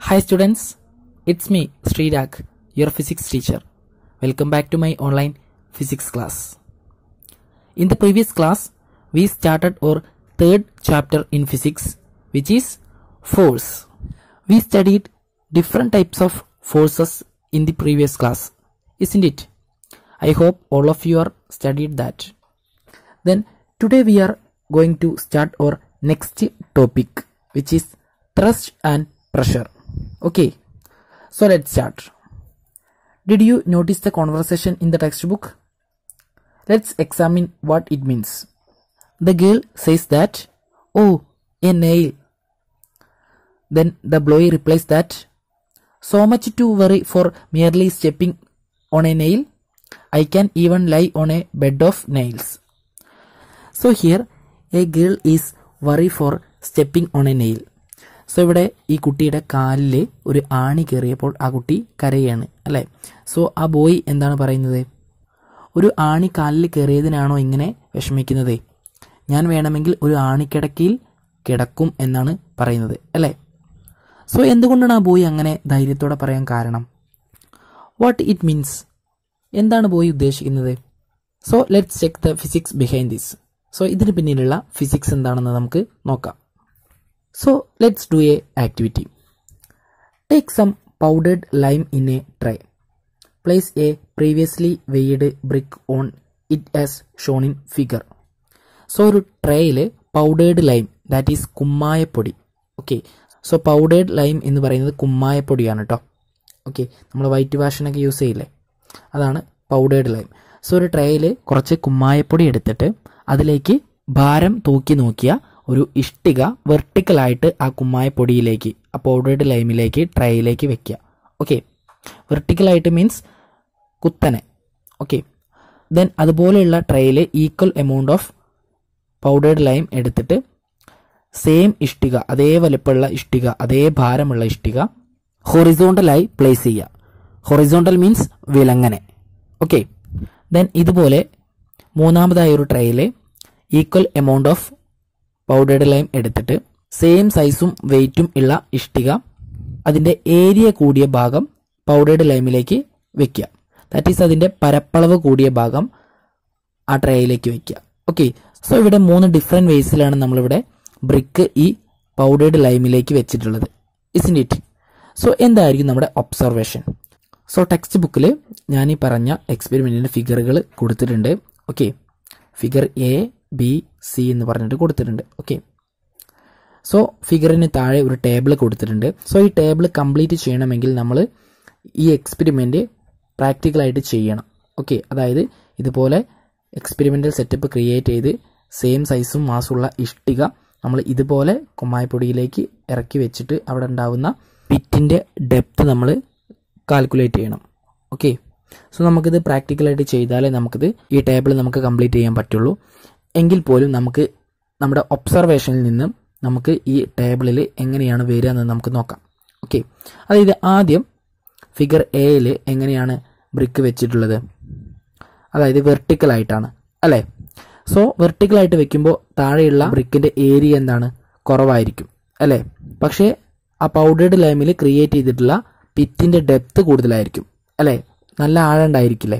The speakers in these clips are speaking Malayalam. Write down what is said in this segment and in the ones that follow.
Hi students, it's me Srirag, your physics teacher. Welcome back to my online physics class. In the previous class, we started our third chapter in physics, which is force. We studied different types of forces in the previous class, isn't it? I hope all of you are studied that. Then today we are going to start our next topic, which is thrust and pressure. Okay, so let's start. Did you notice the conversation in the textbook? Let's examine what it means. The girl says that, Oh, a nail. Then the boy replies that, So much to worry for merely stepping on a nail. I can even lie on a bed of nails. So here, a girl is worry for stepping on a nail. So ഇവിടെ ഈ കുട്ടിയുടെ കാലിൽ ഒരു ആണി കയറിയപ്പോൾ ആ കുട്ടി കരയാണ് അല്ലേ സോ ആ ബോയ് എന്താണ് പറയുന്നത് ഒരു ആണി കാലിൽ കയറിയതിനാണോ ഇങ്ങനെ വിഷമിക്കുന്നത് ഞാൻ വേണമെങ്കിൽ ഒരു ആണിക്കിടക്കയിൽ കിടക്കും എന്നാണ് പറയുന്നത് അല്ലേ സോ എന്തുകൊണ്ടാണ് ആ ബോയ് അങ്ങനെ ധൈര്യത്തോടെ പറയാൻ കാരണം വാട്ട് ഇറ്റ് മീൻസ് എന്താണ് ബോയ് ഉദ്ദേശിക്കുന്നത് so let's check the physics behind this so ഇതിന് പിന്നിലുള്ള ഫിസിക്സ് എന്താണെന്ന് നമുക്ക് നോക്കാം so let's do a activity take some powdered lime in a tray place a previously weighed brick on it as shown in figure so ഒരു ട്രേയിൽ പൗഡേർഡ് ലൈം ദാറ്റ് ഈസ് കുമ്മായപ്പൊടി ഓക്കെ സോ പൗഡേർഡ് ലൈം എന്ന് പറയുന്നത് കുമ്മായപ്പൊടിയാണ് കേട്ടോ ഓക്കെ നമ്മൾ വൈറ്റ് വാഷിനൊക്കെ യൂസ് ചെയ്യില്ലേ അതാണ് പൗഡേർഡ് ലൈം സോ ഒരു ട്രേയിൽ കുറച്ച് കുമ്മായപ്പൊടി എടുത്തിട്ട് അതിലേക്ക് ഭാരം തൂക്കി നോക്കിയ ഒരു ഇഷ്ടിക വെർട്ടിക്കലായിട്ട് ആ കുമ്മായപ്പൊടിയിലേക്ക് ആ പൗഡേർഡ് ലൈമിലേക്ക് ട്രേയിലേക്ക് വെക്കുക ഓക്കെ വെർട്ടിക്കലായിട്ട് മീൻസ് കുത്തനെ ഓക്കെ ദെൻ അതുപോലെയുള്ള ട്രേയിൽ equal amount of powdered lime എടുത്തിട്ട് സെയിം ഇഷ്ടിക അതേ വലുപ്പമുള്ള ഇഷ്ടിക അതേ ഭാരമുള്ള ഇഷ്ടിക ഹൊറിസോണ്ടലായി പ്ലേസ് ചെയ്യുക ഹൊറിസോണ്ടൽ മീൻസ് വിലങ്ങനെ ഓക്കെ ദെൻ ഇതുപോലെ മൂന്നാമതായ ഒരു ട്രേയിൽ equal amount of powdered lime എടുത്തിട്ട് സെയിം സൈസും വെയിറ്റും ഉള്ള ഇഷ്ടിക അതിൻ്റെ ഏരിയ കൂടിയ ഭാഗം പൗഡേർഡ് ലൈമിലേക്ക് വെക്കുക ദാറ്റ് ഈസ് അതിൻ്റെ പരപ്പളവ് കൂടിയ ഭാഗം ആ ട്രേയിലേക്ക് വെക്കുക ഓക്കെ സോ ഇവിടെ മൂന്ന് ഡിഫറെൻറ്റ് വേസിലാണ് നമ്മളിവിടെ ബ്രിക്ക് ഈ പൗഡേർഡ് ലൈമിലേക്ക് വെച്ചിട്ടുള്ളത് ഇസിൻ ഇറ്റ് സോ എന്തായിരിക്കും നമ്മുടെ ഒബ്സർവേഷൻ സോ ടെക്സ്റ്റ് ബുക്കിൽ ഞാൻ ഈ പറഞ്ഞ എക്സ്പെരിമെൻറ്റിൻ്റെ ഫിഗറുകൾ കൊടുത്തിട്ടുണ്ട് okay figure A B C എന്ന് പറഞ്ഞിട്ട് കൊടുത്തിട്ടുണ്ട് ഓക്കെ സോ ഫിഗറിന് താഴെ ഒരു ടേബിൾ കൊടുത്തിട്ടുണ്ട് സോ ഈ ടേബിൾ കംപ്ലീറ്റ് ചെയ്യണമെങ്കിൽ നമ്മൾ ഈ എക്സ്പെരിമെൻ്റ് പ്രാക്ടിക്കലായിട്ട് ചെയ്യണം ഓക്കെ അതായത് ഇതുപോലെ എക്സ്പെരിമെൻ്റൽ സെറ്റപ്പ് ക്രിയേറ്റ് ചെയ്ത് സെയിം സൈസും മാസുള്ള ഇഷ്ടിക നമ്മൾ ഇതുപോലെ കുമ്മായപ്പൊടിയിലേക്ക് ഇറക്കി വെച്ചിട്ട് അവിടെ ഉണ്ടാവുന്ന പിറ്റിൻ്റെ ഡെപ്ത് നമ്മൾ കാൽക്കുലേറ്റ് ചെയ്യണം ഓക്കെ സോ നമുക്കിത് പ്രാക്ടിക്കലായിട്ട് ചെയ്താലേ നമുക്കിത് ഈ ടേബിൾ നമുക്ക് കംപ്ലീറ്റ് ചെയ്യാൻ പറ്റുള്ളൂ എങ്കിൽ പോലും നമുക്ക് നമ്മുടെ ഒബ്സർവേഷനിൽ നിന്നും നമുക്ക് ഈ ടേബിളിൽ എങ്ങനെയാണ് വരിക എന്ന് നമുക്ക് നോക്കാം ഓക്കെ അതായത് ആദ്യം ഫിഗർ എയിൽ എങ്ങനെയാണ് ബ്രിക്ക് വെച്ചിട്ടുള്ളത് അതായത് വെർട്ടിക്കലായിട്ടാണ് അല്ലേ സോ വെർട്ടിക്കലായിട്ട് വെക്കുമ്പോൾ താഴെയുള്ള ബ്രിക്കിൻ്റെ ഏരിയ എന്താണ് കുറവായിരിക്കും അല്ലേ പക്ഷേ ആ പൗഡേർഡ് ലൈമിൽ ക്രിയേറ്റ് ചെയ്തിട്ടുള്ള പിറ്റിൻ്റെ ഡെപ്ത് കൂടുതലായിരിക്കും അല്ലേ നല്ല ആഴണ്ടായിരിക്കില്ലേ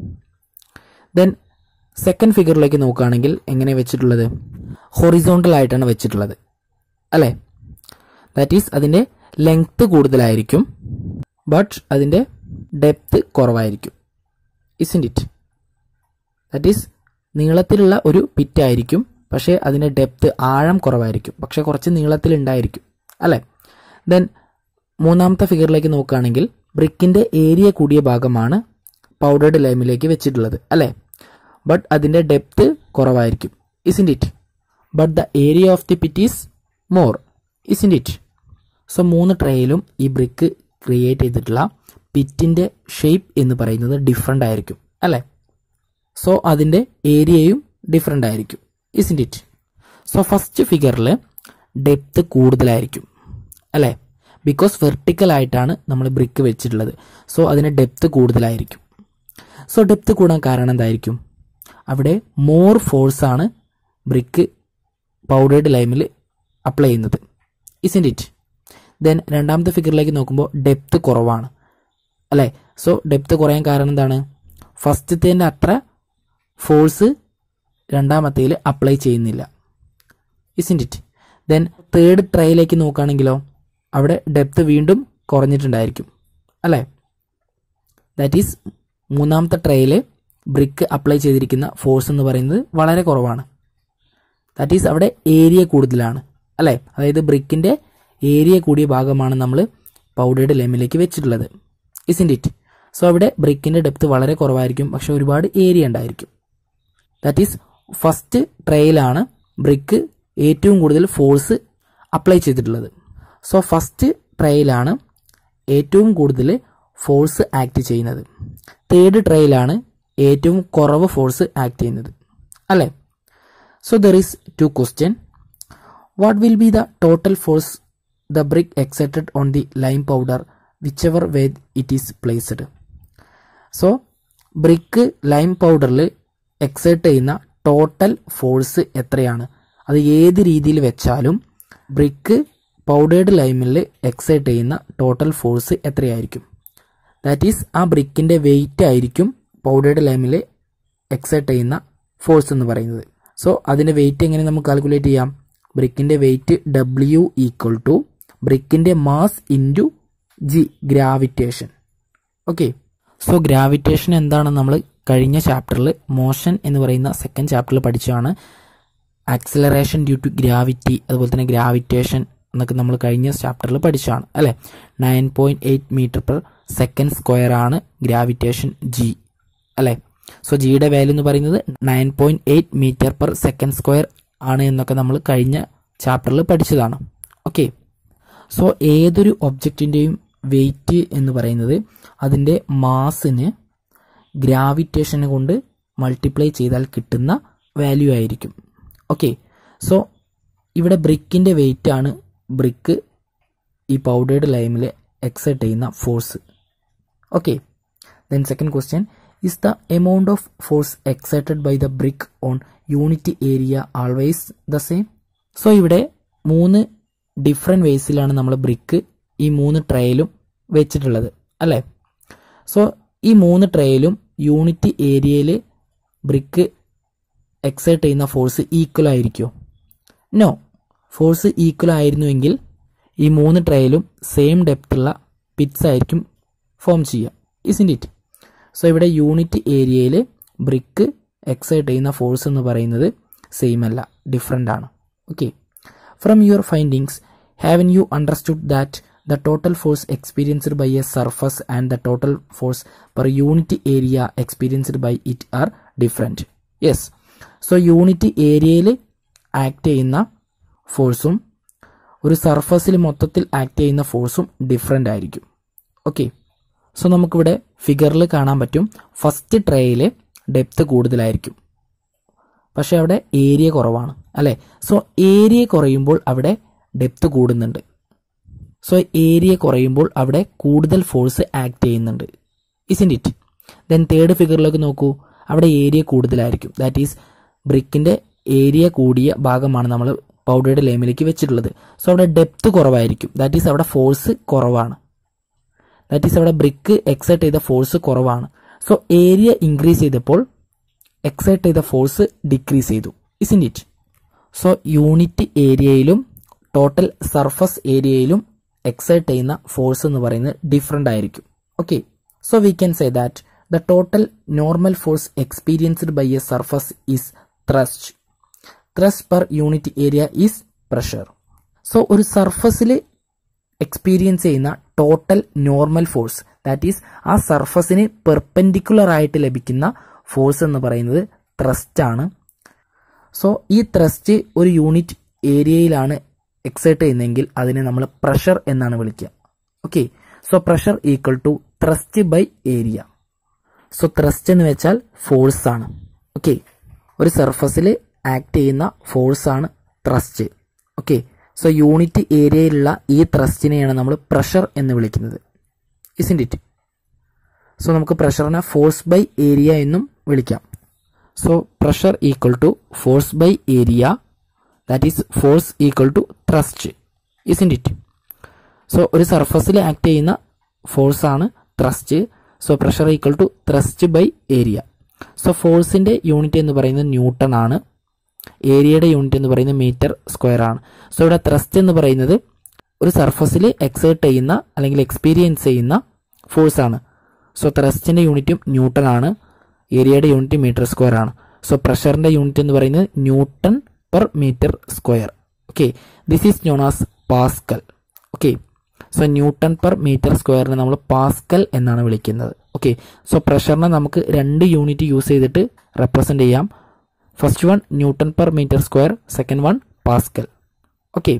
ദെൻ സെക്കൻഡ് ഫിഗറിലേക്ക് നോക്കുകയാണെങ്കിൽ എങ്ങനെ വെച്ചിട്ടുള്ളത് ഹൊറിസോണ്ടൽ ആയിട്ടാണ് വെച്ചിട്ടുള്ളത് അല്ലേ ദാറ്റ് ഈസ് അതിൻ്റെ ലെങ്ത് കൂടുതലായിരിക്കും ബട്ട് അതിൻ്റെ ഡെപ്ത് കുറവായിരിക്കും ഇസിൻ ഇറ്റ് ദാറ്റ് ഈസ് നീളത്തിലുള്ള ഒരു പിറ്റ് ആയിരിക്കും പക്ഷേ അതിൻ്റെ ഡെപ്ത് ആഴം കുറവായിരിക്കും പക്ഷേ കുറച്ച് നീളത്തിലുണ്ടായിരിക്കും അല്ലേ ദെൻ മൂന്നാമത്തെ ഫിഗറിലേക്ക് നോക്കുകയാണെങ്കിൽ ബ്രിക്കിൻ്റെ ഏരിയ കൂടിയ ഭാഗമാണ് പൗഡേർഡ് ലൈമിലേക്ക് വെച്ചിട്ടുള്ളത് അല്ലേ ബട്ട് അതിൻ്റെ ഡെപ്ത് കുറവായിരിക്കും isn't it but the area of the pit is more isn't it so മൂന്ന് ട്രേയിലും ഈ ബ്രിക്ക് ക്രിയേറ്റ് ചെയ്തിട്ടുള്ള പിറ്റിൻ്റെ ഷേപ്പ് എന്ന് പറയുന്നത് ഡിഫറെൻ്റ് ആയിരിക്കും അല്ലേ സോ അതിൻ്റെ ഏരിയയും ഡിഫറെൻ്റ് ആയിരിക്കും ഇസിൻ ഇറ്റ് സോ ഫസ്റ്റ് ഫിഗറിൽ ഡെപ്ത് കൂടുതലായിരിക്കും അല്ലേ ബിക്കോസ് വെർട്ടിക്കൽ ആയിട്ടാണ് നമ്മൾ ബ്രിക്ക് വെച്ചിട്ടുള്ളത് സോ അതിന് ഡെപ്ത് കൂടുതലായിരിക്കും സോ ഡെപ്ത് കൂടാൻ കാരണം എന്തായിരിക്കും അവിടെ മോർ ഫോഴ്സാണ് ബ്രിക്ക് പൗഡേർഡ് ലൈമിൽ അപ്ലൈ ചെയ്യുന്നത് ഇസിൻ ഇറ്റ് ദെൻ രണ്ടാമത്തെ ഫിഗറിലേക്ക് നോക്കുമ്പോൾ ഡെപ്ത് കുറവാണ് അല്ലേ സോ ഡെപ്ത് കുറയാൻ കാരണം എന്താണ് ഫസ്റ്റത്തേൻ്റെ അത്ര ഫോഴ്സ് രണ്ടാമത്തേൽ അപ്ലൈ ചെയ്യുന്നില്ല ഇസിൻറ്റ് ഇറ്റ് ദെൻ തേർഡ് ട്രൈയിലേക്ക് നോക്കുകയാണെങ്കിലോ അവിടെ ഡെപ്ത് വീണ്ടും കുറഞ്ഞിട്ടുണ്ടായിരിക്കും അല്ലേ ദാറ്റ് ഈസ് മൂന്നാമത്തെ ട്രയൽ ബ്രിക്ക് അപ്ലൈ ചെയ്തിരിക്കുന്ന ഫോഴ്സ് എന്ന് പറയുന്നത് വളരെ കുറവാണ് ദാറ്റ് ഈസ് അവിടെ ഏരിയ കൂടുതലാണ് അല്ലേ അതായത് ബ്രിക്കിൻ്റെ ഏരിയ കൂടിയ ഭാഗമാണ് നമ്മൾ പൗഡേർഡ് ലെമിലേക്ക് വെച്ചിട്ടുള്ളത് ഇസിൻറ്റ് ഇറ്റ് സോ അവിടെ ബ്രിക്കിൻ്റെ ഡെപ്ത് വളരെ കുറവായിരിക്കും പക്ഷെ ഒരുപാട് ഏരിയ ഉണ്ടായിരിക്കും ദാറ്റ് ഈസ് ഫസ്റ്റ് ട്രയലാണ് ബ്രിക്ക് ഏറ്റവും കൂടുതൽ ഫോഴ്സ് അപ്ലൈ ചെയ്തിട്ടുള്ളത് സോ ഫസ്റ്റ് ട്രയലാണ് ഏറ്റവും കൂടുതൽ ഫോഴ്സ് ആക്ട് ചെയ്യുന്നത് തേർഡ് ട്രയലാണ് ഏറ്റവും കുറവ് ഫോഴ്സ് ആക്ട് ചെയ്യുന്നത് അല്ലേ so there is two question what will be the total force the brick exerted on the lime powder whichever way it is placed so brick lime പൗഡറിൽ എക്സേർട്ട് ചെയ്യുന്ന ടോട്ടൽ ഫോഴ്സ് എത്രയാണ് അത് ഏത് രീതിയിൽ വെച്ചാലും ബ്രിക്ക് പൗഡേർഡ് ലൈമിൽ എക്സേർട്ട് ചെയ്യുന്ന ടോട്ടൽ ഫോഴ്സ് എത്രയായിരിക്കും ദാറ്റ് ഈസ് ആ ബ്രിക്കിൻ്റെ വെയിറ്റ് ആയിരിക്കും പൗഡേർഡ് ലൈമിൽ എക്സേർട്ട് ചെയ്യുന്ന ഫോഴ്സ് എന്ന് പറയുന്നത് സോ അതിൻ്റെ വെയിറ്റ് എങ്ങനെ നമുക്ക് കാൽക്കുലേറ്റ് ചെയ്യാം ബ്രിക്കിൻ്റെ വെയിറ്റ് ഡബ്ല്യു ഈക്വൽ ടു ബ്രിക്കിൻ്റെ mass into G gravitation okay so gravitation എന്താണെന്ന് നമ്മൾ കഴിഞ്ഞ ചാപ്റ്ററിൽ മോഷൻ എന്ന് പറയുന്ന സെക്കൻഡ് ചാപ്റ്ററിൽ പഠിച്ചതാണ് ആക്സിലറേഷൻ ഡ്യൂ ടു ഗ്രാവിറ്റി അതുപോലെ തന്നെ ഗ്രാവിറ്റേഷൻ എന്നൊക്കെ നമ്മൾ കഴിഞ്ഞ ചാപ്റ്ററിൽ പഠിച്ചതാണ് അല്ലേ nine point eight metre per second square ആണ് ഗ്രാവിറ്റേഷൻ ജി അല്ലേ സോ ജിയുടെ വാല്യൂ എന്ന് പറയുന്നത് nine point eight metre per second square ആണ് എന്നൊക്കെ നമ്മൾ കഴിഞ്ഞ ചാപ്റ്ററിൽ പഠിച്ചതാണ് ഓക്കെ സോ ഏതൊരു ഒബ്ജക്റ്റിൻ്റെയും വെയിറ്റ് എന്ന് പറയുന്നത് അതിൻ്റെ മാസിന് ഗ്രാവിറ്റേഷനെ കൊണ്ട് മൾട്ടിപ്ലൈ ചെയ്താൽ കിട്ടുന്ന വാല്യൂ ആയിരിക്കും ഓക്കെ സോ ഇവിടെ ബ്രിക്കിൻ്റെ വെയിറ്റ് ആണ് ബ്രിക്ക് ഈ പൗഡേർഡ് ലൈമിൽ എക്സെർട്ട് ചെയ്യുന്ന force okay then second question is the amount of force exerted by the brick on unit area always the same so ഇവിടെ മൂന്ന് ഡിഫറെൻറ്റ് വേസിലാണ് നമ്മൾ ബ്രിക്ക് ഈ മൂന്ന് ട്രയലും വെച്ചിട്ടുള്ളത് അല്ലേ സോ ഈ മൂന്ന് ട്രയലും യൂണിറ്റ് ഏരിയയിൽ ബ്രിക്ക് എക്സേർട്ട് ചെയ്യുന്ന ഫോഴ്സ് ഈക്വൽ ആയിരിക്കുമോ നോ ഫോഴ്സ് ഈക്വൽ ആയിരുന്നുവെങ്കിൽ ഈ മൂന്ന് ട്രയലും സെയിം ഡെപ്തുള്ള പിറ്റ്സ് ആയിരിക്കും ഫോം ചെയ്യുക ഇസിൻറ്റ് ഇറ്റ് സോ ഇവിടെ യൂണിറ്റ് ഏരിയയിൽ ബ്രിക്ക് എക്സേർട്ട് ചെയ്യുന്ന ഫോഴ്സ് എന്ന് പറയുന്നത് സെയിം അല്ല ഡിഫറെൻ്റ് ആണ് okay from your findings haven't you understood that the total force experienced by a surface and the total force per unit area experienced by it are different yes so unit ഏരിയയിൽ ആക്ട് ചെയ്യുന്ന ഫോഴ്സും ഒരു സർഫസിൽ മൊത്തത്തിൽ ആക്ട് ചെയ്യുന്ന ഫോഴ്സും ഡിഫറെൻ്റ് ആയിരിക്കും ഓക്കെ സോ നമുക്കിവിടെ ഫിഗറിൽ കാണാൻ പറ്റും ഫസ്റ്റ് ട്രേയിൽ ഡെപ്ത് കൂടുതലായിരിക്കും പക്ഷെ അവിടെ ഏരിയ കുറവാണ് അല്ലേ സോ ഏരിയ കുറയുമ്പോൾ അവിടെ ഡെപ്ത് കൂടുന്നുണ്ട് സോ ഏരിയ കുറയുമ്പോൾ അവിടെ കൂടുതൽ ഫോഴ്സ് ആക്ട് ചെയ്യുന്നുണ്ട് ഇസിൻറ്റ് ഇറ്റ് ദെൻ തേർഡ് ഫിഗറിലേക്ക് നോക്കൂ അവിടെ ഏരിയ കൂടുതലായിരിക്കും ദാറ്റ് ഈസ് ബ്രിക്കിൻ്റെ ഏരിയ കൂടിയ ഭാഗമാണ് നമ്മൾ പൗഡേർഡ് ലേമിലേക്ക് വെച്ചിട്ടുള്ളത് സോ അവിടെ ഡെപ്ത് കുറവായിരിക്കും ദാറ്റ് ഈസ് അവിടെ ഫോഴ്സ് കുറവാണ് ദാറ്റ് ഈസ് അവിടെ ബ്രിക്ക് എക്സൈറ്റ് ചെയ്ത ഫോഴ്സ് കുറവാണ് സോ ഏരിയ ഇൻക്രീസ് ചെയ്തപ്പോൾ എക്സൈറ്റ് ചെയ്ത ഫോഴ്സ് ഡിക്രീസ് ചെയ്തു ഇസിൻറ്റ് ഇറ്റ് സോ യൂണിറ്റ് ഏരിയയിലും ടോട്ടൽ സർഫസ് ഏരിയയിലും എക്സൈറ്റ് ചെയ്യുന്ന ഫോഴ്സ് എന്ന് പറയുന്നത് ഡിഫറെൻ്റ് ആയിരിക്കും okay so we can say that the total normal force experienced by a surface is thrust thrust per unit area is pressure so ഒരു സർഫസിൽ എക്സ്പീരിയൻസ് ചെയ്യുന്ന total normal force that is ആ സർഫസിന് പെർപെൻഡിക്കുലർ ആയിട്ട് ലഭിക്കുന്ന ഫോഴ്സ് എന്ന് പറയുന്നത് ത്രസ്റ്റ് ആണ് സോ ഈ ത്രസ്റ്റ് ഒരു യൂണിറ്റ് ഏരിയയിലാണ് എക്സേർട്ട് ചെയ്യുന്നതെങ്കിൽ അതിനെ നമ്മൾ പ്രഷർ എന്നാണ് വിളിക്കുക okay so pressure equal to thrust by area so thrust എന്ന് വെച്ചാൽ ഫോഴ്സ് ആണ് ഓക്കെ ഒരു സർഫസിൽ ആക്ട് ചെയ്യുന്ന ഫോഴ്സ് ആണ് ത്രസ്റ്റ് ഓക്കെ സോ യൂണിറ്റ് ഏരിയയിലുള്ള ഈ ത്രസ്റ്റിനെയാണ് നമ്മൾ പ്രഷർ എന്ന് വിളിക്കുന്നത് ഇസിൻറ്റ് ഇറ്റ് സോ നമുക്ക് പ്രഷറിനെ ഫോഴ്സ് ബൈ ഏരിയ എന്നും വിളിക്കാം so pressure equal to force by area that is force equal to thrust isn't it so ഒരു സർഫസിൽ ആക്ട് ചെയ്യുന്ന ഫോഴ്സ് ആണ് thrust so pressure equal to thrust by area so ഫോഴ്സിന്റെ യൂണിറ്റ് എന്ന് പറയുന്നത് ന്യൂട്ടൺ ആണ് ഏരിയയുടെ യൂണിറ്റ് എന്ന് പറയുന്നത് മീറ്റർ സ്ക്വയർ ആണ് സോ ഇവിടെ ത്രസ്റ്റ് എന്ന് പറയുന്നത് ഒരു സർഫസിൽ എക്സേർട്ട് ചെയ്യുന്ന അല്ലെങ്കിൽ എക്സ്പീരിയൻസ് ചെയ്യുന്ന ഫോഴ്സ് ആണ് സോ ത്രസ്റ്റിന്റെ യൂണിറ്റും ന്യൂട്ടൺ ആണ് ഏരിയയുടെ യൂണിറ്റ് മീറ്റർ സ്ക്വയർ ആണ് സോ പ്രഷറിന്റെ യൂണിറ്റ് എന്ന് പറയുന്നത് newton per metre square okay this is known as pascal okay so newton per metre സ്ക്വയറിനെ നമ്മൾ പാസ്കൽ എന്നാണ് വിളിക്കുന്നത് ഓക്കെ സോ പ്രഷറിനെ നമുക്ക് രണ്ട് യൂണിറ്റ് യൂസ് ചെയ്തിട്ട് റെപ്രസെന്റ് ചെയ്യാം first one newton per metre square second one pascal okay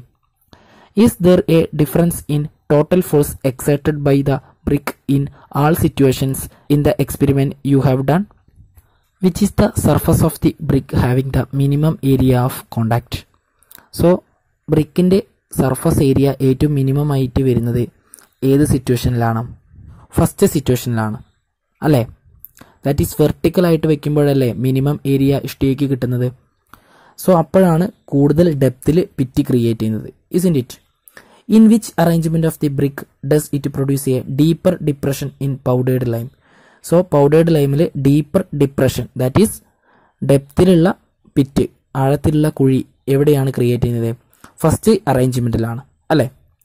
is there a difference in total force exerted by the brick in all situations in the experiment U have done which is the surface of the brick having the minimum area of contact so ബ്രിക്കിൻ്റെ സർഫസ് ഏരിയ ഏറ്റവും മിനിമം ആയിട്ട് വരുന്നത് ഏത് സിറ്റുവേഷനിലാണ് ഫസ്റ്റ് സിറ്റുവേഷനിലാണ് അല്ലേ ദാറ്റ് ഈസ് വെർട്ടിക്കൽ ആയിട്ട് വെക്കുമ്പോഴല്ലേ മിനിമം ഏരിയ ഇഷ്ടികയ്ക്ക് കിട്ടുന്നത് സോ അപ്പോഴാണ് കൂടുതൽ ഡെപ്തിൽ പിറ്റി ക്രിയേറ്റ് ചെയ്യുന്നത് is it in which arrangement of the brick does it produce a deeper depression in powdered lime so powdered ലൈമിൽ ഡീപ്പർ ഡിപ്രഷൻ ദാറ്റ് ഈസ് ഡെപ്തിലുള്ള പിറ്റ് ആഴത്തിലുള്ള കുഴി എവിടെയാണ് ക്രിയേറ്റ് ചെയ്യുന്നത് ഫസ്റ്റ് അറേഞ്ച്മെന്റിലാണ് അല്ലേ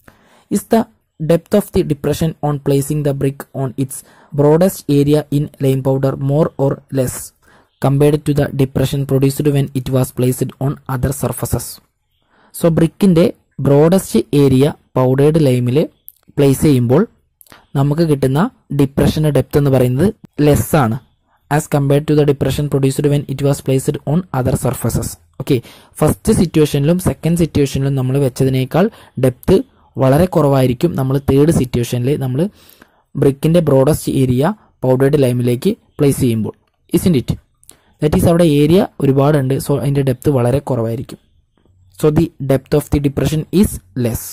is the depth of the depression on placing the brick on its broadest area in lime powder more or less compared to the depression produced when it was placed on other surfaces so ബ്രിക്കിന്റെ ബ്രോഡസ്റ്റ് ഏരിയ പൗഡേർഡ് ലൈമിൽ പ്ലേസ് ചെയ്യുമ്പോൾ നമുക്ക് കിട്ടുന്ന ഡിപ്രഷന്റെ ഡെപ്ത് എന്ന് പറയുന്നത് ലെസ് ആണ് as compared to the depression produced when it was placed on other surfaces okay first സിറ്റുവേഷനിലും സെക്കൻഡ് സിറ്റുവേഷനിലും നമ്മൾ വെച്ചതിനേക്കാൾ ഡെപ്ത് വളരെ കുറവായിരിക്കും നമ്മൾ തേർഡ് സിറ്റുവേഷനിൽ നമ്മൾ ബ്രിക്കിന്റെ ബ്രോഡസ്റ്റ് ഏരിയ പൗഡേർഡ് ലൈമിലേക്ക് പ്ലേസ് ചെയ്യുമ്പോൾ ഇസിൻ ഇറ്റ് ദാറ്റ് ഈസ് അവിടെ ഏരിയ ഒരുപാടുണ്ട് സോ അതിന്റെ ഡെപ്ത് വളരെ കുറവായിരിക്കും so the depth of the depression is less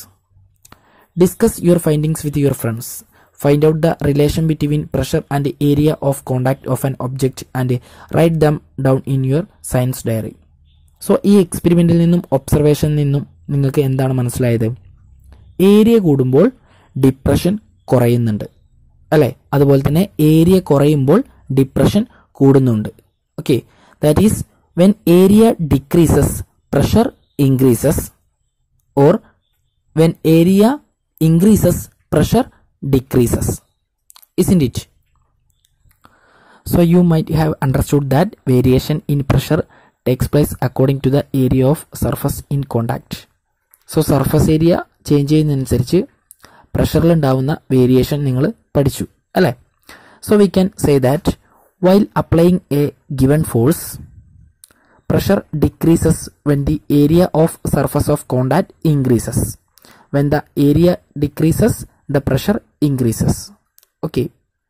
discuss your findings with your friends find out the relation between pressure and area of contact of an object and write them down in your science diary so ഈ എക്സ്പെരിമെന്റിൽ നിന്നും ഒബ്സർവേഷനിൽ നിന്നും നിങ്ങൾക്ക് എന്താണ് മനസ്സിലായത് ഏരിയ കൂടുമ്പോൾ ഡിപ്രഷൻ കുറയുന്നുണ്ട് അല്ലേ അതുപോലെ തന്നെ ഏരിയ കുറയുമ്പോൾ ഡിപ്രഷൻ കൂടുന്നുണ്ട് okay that is when area decreases pressure increases or when area increases pressure decreases isn't it so you might have understood that variation in pressure takes place according to the area of surface in contact so surface area change ചെയ്യുന്നതനുസരിച്ച് പ്രഷറിൽ ഉണ്ടാവുന്ന വേരിയേഷൻ നിങ്ങൾ പഠിച്ചു അല്ലേ so we can say that while applying a given force pressure decreases when the area of surface of contact increases when the area decreases the pressure increases. Okay.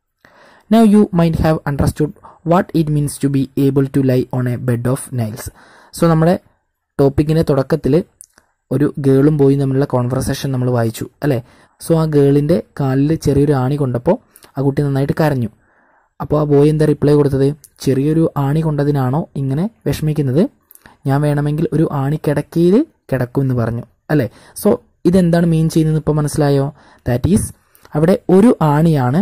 Now you might have understood what it means to be able to lie on a bed of nails. So നമ്മുടെ ടോപ്പിക്കിന്റെ തുടക്കത്തിൽ ഒരു ഗേളും ബോയും തമ്മിലുള്ള കോൺവെർസേഷൻ നമ്മൾ വായിച്ചു അല്ലേ സോ ആ ഗേളിന്റെ കാലിൽ ചെറിയൊരു ആണി കൊണ്ടപ്പോൾ ആ കുട്ടി നന്നായിട്ട് കരഞ്ഞു അപ്പോൾ ആ ബോയ് എന്താ റിപ്ലൈ കൊടുത്തത് ചെറിയൊരു ആണി കൊണ്ടതിനാണോ ഇങ്ങനെ വിഷമിക്കുന്നത് ഞാൻ വേണമെങ്കിൽ ഒരു ആണി കിടക്കയിൽ കിടക്കും എന്ന് പറഞ്ഞു അല്ലേ സോ ഇതെന്താണ് മീൻ ചെയ്യുന്നത് ഇപ്പോൾ മനസ്സിലായോ ദാറ്റ് ഈസ് അവിടെ ഒരു ആണിയാണ്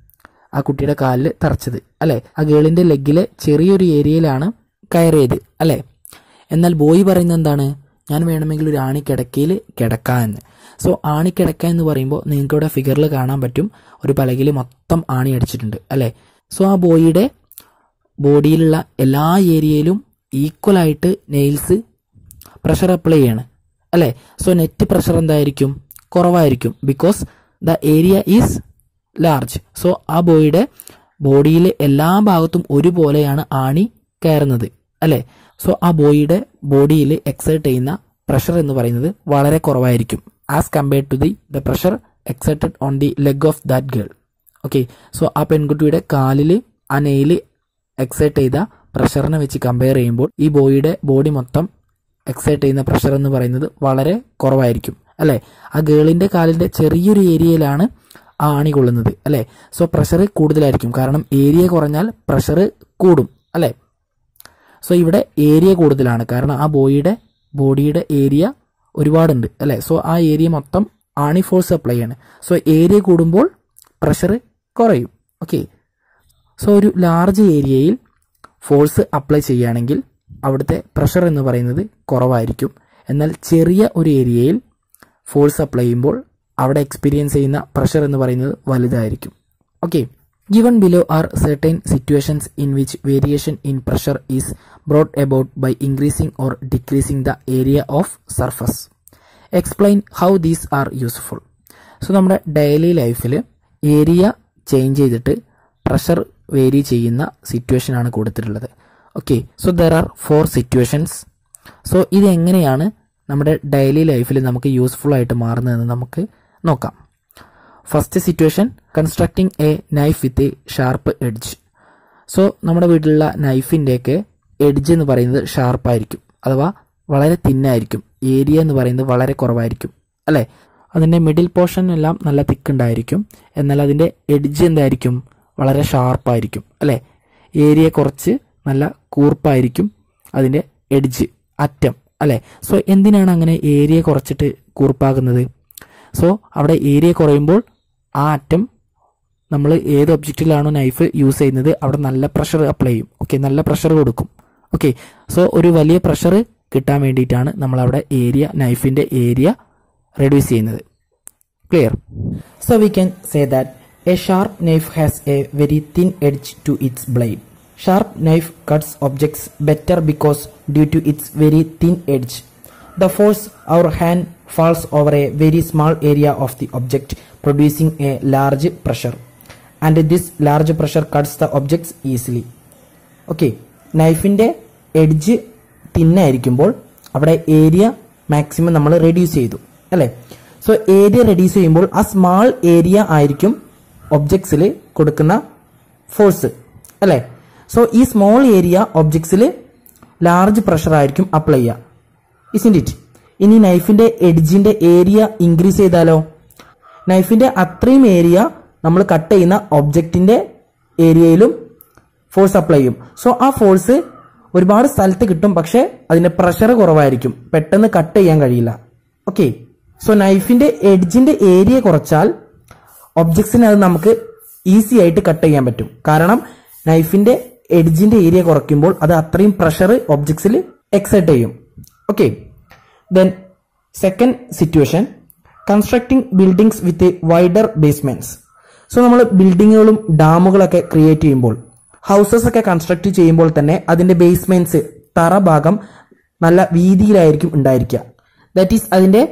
ആ കുട്ടിയുടെ കാലിൽ തറച്ചത് അല്ലെ ആ ഗേളിന്റെ ലെഗിലെ ചെറിയൊരു ഏരിയയിലാണ് കയറിയത് അല്ലെ എന്നാൽ ബോയ് പറയുന്നത് എന്താണ് ഞാൻ വേണമെങ്കിൽ ഒരു ആണി കിടക്കയിൽ കിടക്കാം എന്ന് സോ ആണി കിടക്ക എന്ന് പറയുമ്പോൾ നിങ്ങൾക്ക് ഇവിടെ ഫിഗറിൽ കാണാൻ പറ്റും ഒരു പലകയിൽ മൊത്തം ആണി അടിച്ചിട്ടുണ്ട് അല്ലെ സോ ആ ബോയിയുടെ ബോഡിയിലുള്ള എല്ലാ ഏരിയയിലും ഈക്വൽ ആയിട്ട് നെയിൽസ് പ്രഷർ അപ്ലൈ ചെയ്യാണ് അല്ലേ സോ നെറ്റ് പ്രഷർ എന്തായിരിക്കും കുറവായിരിക്കും because the area is large so ആ ബോയിയുടെ ബോഡിയിലെ എല്ലാ ഭാഗത്തും ഒരുപോലെയാണ് ആണി കയറുന്നത് അല്ലേ സോ ആ ബോയിയുടെ ബോഡിയിൽ എക്സേർട്ട് ചെയ്യുന്ന പ്രഷർ എന്ന് പറയുന്നത് വളരെ കുറവായിരിക്കും as compared to the the pressure exerted on the leg of that girl okay so ആ പെൺകുട്ടിയുടെ കാലിൽ ആ നെയിൽ എക്സേർട്ട് ചെയ്ത പ്രഷറിനെ വെച്ച് കമ്പയർ ചെയ്യുമ്പോൾ ഈ ബോയിയുടെ ബോഡി മൊത്തം എക്സൈറ്റ് ചെയ്യുന്ന പ്രഷർ എന്ന് പറയുന്നത് വളരെ കുറവായിരിക്കും അല്ലെ ആ ഗേളിന്റെ കാലിന്റെ ചെറിയൊരു ഏരിയയിലാണ് ആ ആണി കൊള്ളുന്നത് അല്ലെ സോ പ്രഷർ കൂടുതലായിരിക്കും കാരണം ഏരിയ കുറഞ്ഞാൽ പ്രഷർ കൂടും അല്ലെ സോ ഇവിടെ ഏരിയ കൂടുതലാണ് കാരണം ആ ബോയിയുടെ ബോഡിയുടെ ഏരിയ ഒരുപാടുണ്ട് അല്ലെ സോ ആ ഏരിയ മൊത്തം ആണി ഫോഴ്സ് അപ്ലൈ ആണ് സോ ഏരിയ കൂടുമ്പോൾ പ്രഷർ കുറയും ഓക്കെ സോ ഒരു ലാർജ് ഏരിയയിൽ ഫോഴ്സ് അപ്ലൈ ചെയ്യുകയാണെങ്കിൽ അവിടുത്തെ പ്രഷർ എന്ന് പറയുന്നത് കുറവായിരിക്കും എന്നാൽ ചെറിയ ഒരു ഏരിയയിൽ ഫോഴ്സ് അപ്ലൈ ചെയ്യുമ്പോൾ അവിടെ എക്സ്പീരിയൻസ് ചെയ്യുന്ന പ്രഷർ എന്ന് പറയുന്നത് വലുതായിരിക്കും okay given below are certain situations in which variation in pressure is brought about by increasing or decreasing the area of surface explain how these are useful so നമ്മുടെ ഡെയിലി ലൈഫിൽ ഏരിയ ചേഞ്ച് ചെയ്തിട്ട് പ്രഷർ വേരി ചെയ്യുന്ന സിറ്റുവേഷൻ ആണ് കൊടുത്തിട്ടുള്ളത് okay so there are four situations so ഇത് എങ്ങനെയാണ് നമ്മുടെ ഡെയിലി ലൈഫിൽ നമുക്ക് യൂസ്ഫുൾ ആയിട്ട് മാറുന്നതെന്ന് നമുക്ക് നോക്കാം first situation constructing a knife with a sharp edge so നമ്മുടെ വീട്ടിലുള്ള നൈഫിൻ്റെയൊക്കെ എഡ്ജ് എന്ന് പറയുന്നത് ഷാർപ്പായിരിക്കും അഥവാ വളരെ തിന്നായിരിക്കും ഏരിയ എന്ന് പറയുന്നത് വളരെ കുറവായിരിക്കും അല്ലേ അതിൻ്റെ മിഡിൽ പോർഷൻ എല്ലാം നല്ല തിക്കുണ്ടായിരിക്കും എന്നാൽ അതിൻ്റെ എഡ്ജ് എന്തായിരിക്കും വളരെ ഷാർപ്പായിരിക്കും അല്ലേ ഏരിയ കുറച്ച് നല്ല കൂർപ്പായിരിക്കും അതിൻ്റെ എഡ്ജ് അറ്റം അല്ലേ സോ എന്തിനാണ് അങ്ങനെ ഏരിയ കുറച്ചിട്ട് കൂർപ്പാകുന്നത് സോ അവിടെ ഏരിയ കുറയുമ്പോൾ ആ അറ്റം നമ്മൾ ഏത് ഒബ്ജക്റ്റിലാണോ നൈഫ് യൂസ് ചെയ്യുന്നത് അവിടെ നല്ല പ്രഷർ അപ്ലൈ ചെയ്യും ഓക്കെ നല്ല പ്രഷർ കൊടുക്കും ഓക്കെ സോ ഒരു വലിയ പ്രഷർ കിട്ടാൻ വേണ്ടിയിട്ടാണ് നമ്മൾ അവിടെ ഏരിയ നൈഫിൻ്റെ ഏരിയ റെഡ്യൂസ് ചെയ്യുന്നത് clear so we can say that a sharp knife has a very thin edge to its blade sharp knife cuts objects better because due to its very thin edge the force our hand falls over a very small area of the object producing a large pressure and this large pressure cuts the objects easily okay നൈഫിൻ്റെ എഡ്ജ് തിന്നായിരിക്കുമ്പോൾ അവിടെ ഏരിയ മാക്സിമം നമ്മൾ റെഡ്യൂസ് ചെയ്തു അല്ലേ സോ ഏരിയ റെഡ്യൂസ് ചെയ്യുമ്പോൾ ആ സ്മാൾ ഏരിയ ആയിരിക്കും ഒബ്ജക്ട്സിൽ കൊടുക്കുന്ന ഫോഴ്സ് അല്ലേ സോ ഈ സ്മോൾ ഏരിയ ഒബ്ജക്ട്സിൽ ലാർജ് പ്രഷർ ആയിരിക്കും അപ്ലൈ ചെയ്യുക ഇസിൻറ്റ് ഇറ്റ് ഇനി നൈഫിന്റെ എഡ്ജിന്റെ ഏരിയ ഇൻക്രീസ് ചെയ്താലോ നൈഫിന്റെ അത്രയും ഏരിയ നമ്മൾ കട്ട് ചെയ്യുന്ന ഒബ്ജക്റ്റിന്റെ ഏരിയയിലും ഫോഴ്സ് അപ്ലൈ ചെയ്യും സോ ആ ഫോഴ്സ് ഒരുപാട് സ്ഥലത്ത് കിട്ടും പക്ഷെ അതിന്റെ പ്രഷർ കുറവായിരിക്കും പെട്ടെന്ന് കട്ട് ചെയ്യാൻ കഴിയില്ല ഓക്കെ സോ നൈഫിന്റെ എഡ്ജിന്റെ ഏരിയ കുറച്ചാൽ ഒബ്ജക്ട്സിനെ അത് നമുക്ക് ഈസി ആയിട്ട് കട്ട് ചെയ്യാൻ പറ്റും കാരണം നൈഫിന്റെ എഡ്ജിന്റെ ഏരിയ കുറയ്ക്കുമ്പോൾ അത് അത്രയും പ്രഷർ ഒബ്ജക്ട്സിൽ എക്സൈറ്റ് ചെയ്യും okay then second situation constructing buildings with wider basements so നമ്മൾ ബിൽഡിങ്ങുകളും ഡാമുകളൊക്കെ ക്രിയേറ്റ് ചെയ്യുമ്പോൾ ഹൗസസ് ഒക്കെ കൺസ്ട്രക്ട് ചെയ്യുമ്പോൾ തന്നെ അതിന്റെ ബേസ്മെന്റ്സ് തറ ഭാഗം നല്ല വീതിയിലായിരിക്കും ഉണ്ടായിരിക്കുക ദാറ്റ് ഈസ് അതിന്റെ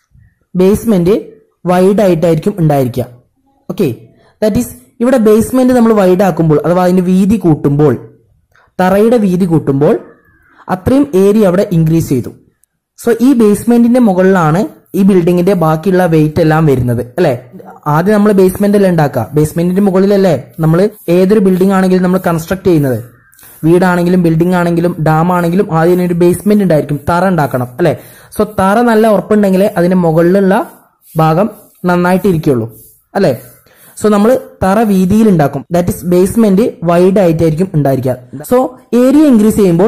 ബേസ്മെന്റ് വൈഡ് ആയിട്ടായിരിക്കും ഉണ്ടായിരിക്കുക ഓക്കെ ദാറ്റ് ഈസ് ഇവിടെ ബേസ്മെന്റ് നമ്മൾ വൈഡ് ആക്കുമ്പോൾ അഥവാ അതിന്റെ വീതി കൂട്ടുമ്പോൾ തറയുടെ വീതി കൂട്ടുമ്പോൾ അത്രയും ഏരിയ അവിടെ ഇൻക്രീസ് ചെയ്തു സോ ഈ ബേസ്മെന്റിന്റെ മുകളിലാണ് ഈ ബിൽഡിങ്ങിന്റെ ബാക്കിയുള്ള വെയിറ്റ് എല്ലാം വരുന്നത് അല്ലെ ആദ്യം നമ്മൾ ബേസ്മെന്റ് അല്ലേ ഉണ്ടാക്കുക ബേസ്മെന്റിന്റെ മുകളിലല്ലേ നമ്മൾ ഏതൊരു ബിൽഡിംഗ് ആണെങ്കിലും നമ്മൾ കൺസ്ട്രക്ട് ചെയ്യുന്നത് വീടാണെങ്കിലും ബിൽഡിംഗ് ആണെങ്കിലും ഡാം ആണെങ്കിലും ആദ്യം ഒരു ബേസ്മെന്റ് ഉണ്ടായിരിക്കും തറ ഉണ്ടാക്കണം അല്ലെ സോ തറ നല്ല ഉറപ്പുണ്ടെങ്കിലേ അതിന്റെ മുകളിലുള്ള ഭാഗം നന്നായിട്ട് ഇരിക്കുള്ളൂ അല്ലെ സോ നമ്മൾ തറ വീതിയിൽ ഉണ്ടാക്കും ദാറ്റ് ഇസ് ബേസ്മെന്റ് വൈഡ് ആയിട്ടായിരിക്കും ഉണ്ടായിരിക്കുക സോ ഏരിയ ഇൻക്രീസ് ചെയ്യുമ്പോൾ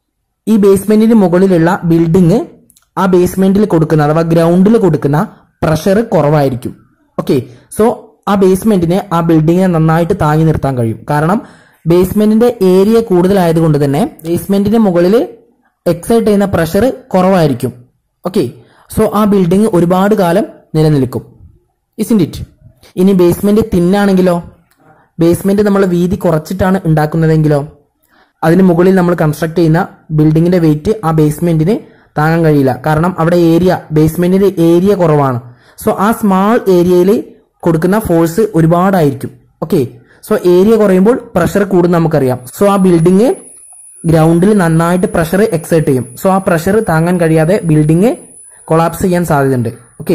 ഈ ബേസ്മെന്റിന് മുകളിലുള്ള ബിൽഡിംഗ് ആ ബേസ്മെന്റിൽ കൊടുക്കുന്ന അഥവാ ഗ്രൗണ്ടിൽ കൊടുക്കുന്ന പ്രഷർ കുറവായിരിക്കും ഓക്കെ സോ ആ ബേസ്മെന്റിനെ ആ ബിൽഡിങ്ങിനെ നന്നായിട്ട് താങ്ങി നിർത്താൻ കഴിയും കാരണം ബേസ്മെന്റിന്റെ ഏരിയ കൂടുതലായതുകൊണ്ട് തന്നെ ബേസ്മെന്റിന്റെ മുകളിൽ എക്സൈറ്റ് ചെയ്യുന്ന പ്രഷർ കുറവായിരിക്കും ഓക്കെ സോ ആ ബിൽഡിംഗ് ഒരുപാട് കാലം നിലനിൽക്കും ഇസിൻറ്റ് ഇറ്റ് ഇനി ബേസ്മെന്റ് തിന്നാണെങ്കിലോ ബേസ്മെന്റ് നമ്മൾ വീതി കുറച്ചിട്ടാണ് ഉണ്ടാക്കുന്നതെങ്കിലോ അതിന് മുകളിൽ നമ്മൾ കൺസ്ട്രക്ട് ചെയ്യുന്ന ബിൽഡിങ്ങിന്റെ വെയിറ്റ് ആ ബേസ്മെന്റിന് താങ്ങാൻ കഴിയില്ല കാരണം അവിടെ ഏരിയ ബേസ്മെന്റിന്റെ ഏരിയ കുറവാണ് സോ ആ സ്മാൾ ഏരിയയിൽ കൊടുക്കുന്ന ഫോഴ്സ് ഒരുപാടായിരിക്കും ഓക്കെ സോ ഏരിയ കുറയുമ്പോൾ പ്രഷർ കൂടും നമുക്കറിയാം സോ ആ ബിൽഡിംഗ് ഗ്രൗണ്ടിൽ നന്നായിട്ട് പ്രഷർ എക്സൈറ്റ് ചെയ്യും സോ ആ പ്രഷർ താങ്ങാൻ കഴിയാതെ ബിൽഡിംഗ് കൊളാപ്സ് ചെയ്യാൻ സാധ്യതയുണ്ട് okay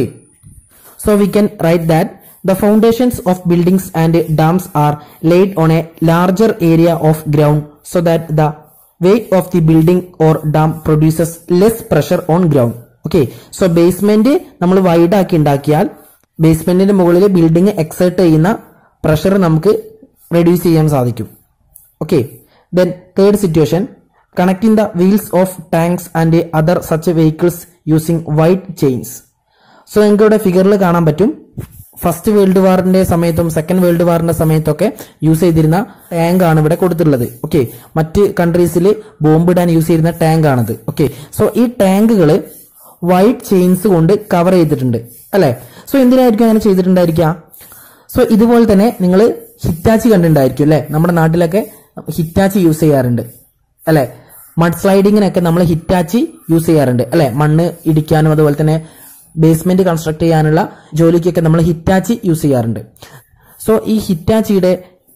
So we can write that the foundations of buildings and dams are laid on a larger area of ground so that the weight of the building or dam produces less pressure on ground. Okay so basement നമ്മൾ വൈഡ് ആക്കി ഉണ്ടാക്കിയാൽ ബേസ്മെന്റിന്റെ മുകളിൽ ബിൽഡിംഗ് എക്സൈറ്റ് ചെയ്യുന്ന പ്രഷർ നമുക്ക് റെഡ്യൂസ് ചെയ്യാൻ സാധിക്കും okay then third situation connecting the wheels of tanks and other such vehicles using wide chains so നിങ്ങൾക്ക് ഇവിടെ ഫിഗറിൽ കാണാൻ പറ്റും ഫസ്റ്റ് വേൾഡ് വാറിന്റെ സമയത്തും സെക്കൻഡ് വേൾഡ് വാറിന്റെ സമയത്തൊക്കെ യൂസ് ചെയ്തിരുന്ന ടാങ്ക് ആണ് ഇവിടെ കൊടുത്തിട്ടുള്ളത് ഓക്കെ മറ്റ് കൺട്രീസിൽ ബോംബ് ഇടാൻ യൂസ് ചെയ്യുന്ന ടാങ്ക് ആണത് ഓക്കെ സോ ഈ ടാങ്കുകൾ വൈറ്റ് ചെയിൻസ് കൊണ്ട് കവർ ചെയ്തിട്ടുണ്ട് അല്ലെ സോ എന്തിനായിരിക്കും അങ്ങനെ ചെയ്തിട്ടുണ്ടായിരിക്കുക സോ ഇതുപോലെ തന്നെ നിങ്ങൾ ഹിറ്റാച്ചി കണ്ടിട്ടുണ്ടായിരിക്കും അല്ലെ നമ്മുടെ നാട്ടിലൊക്കെ ഹിറ്റാച്ചി യൂസ് ചെയ്യാറുണ്ട് അല്ലെ മഡ് സ്ലൈഡിങ്ങിനൊക്കെ നമ്മൾ ഹിറ്റാച്ചി യൂസ് ചെയ്യാറുണ്ട് അല്ലെ മണ്ണ് ഇടിക്കാനും അതുപോലെ തന്നെ ബേസ്മെന്റ് കൺസ്ട്രക്ട് ചെയ്യാനുള്ള ജോലിക്കൊക്കെ നമ്മൾ ഹിറ്റാച്ചി യൂസ് ചെയ്യാറുണ്ട് സോ ഈ ഹിറ്റാച്ചിയുടെ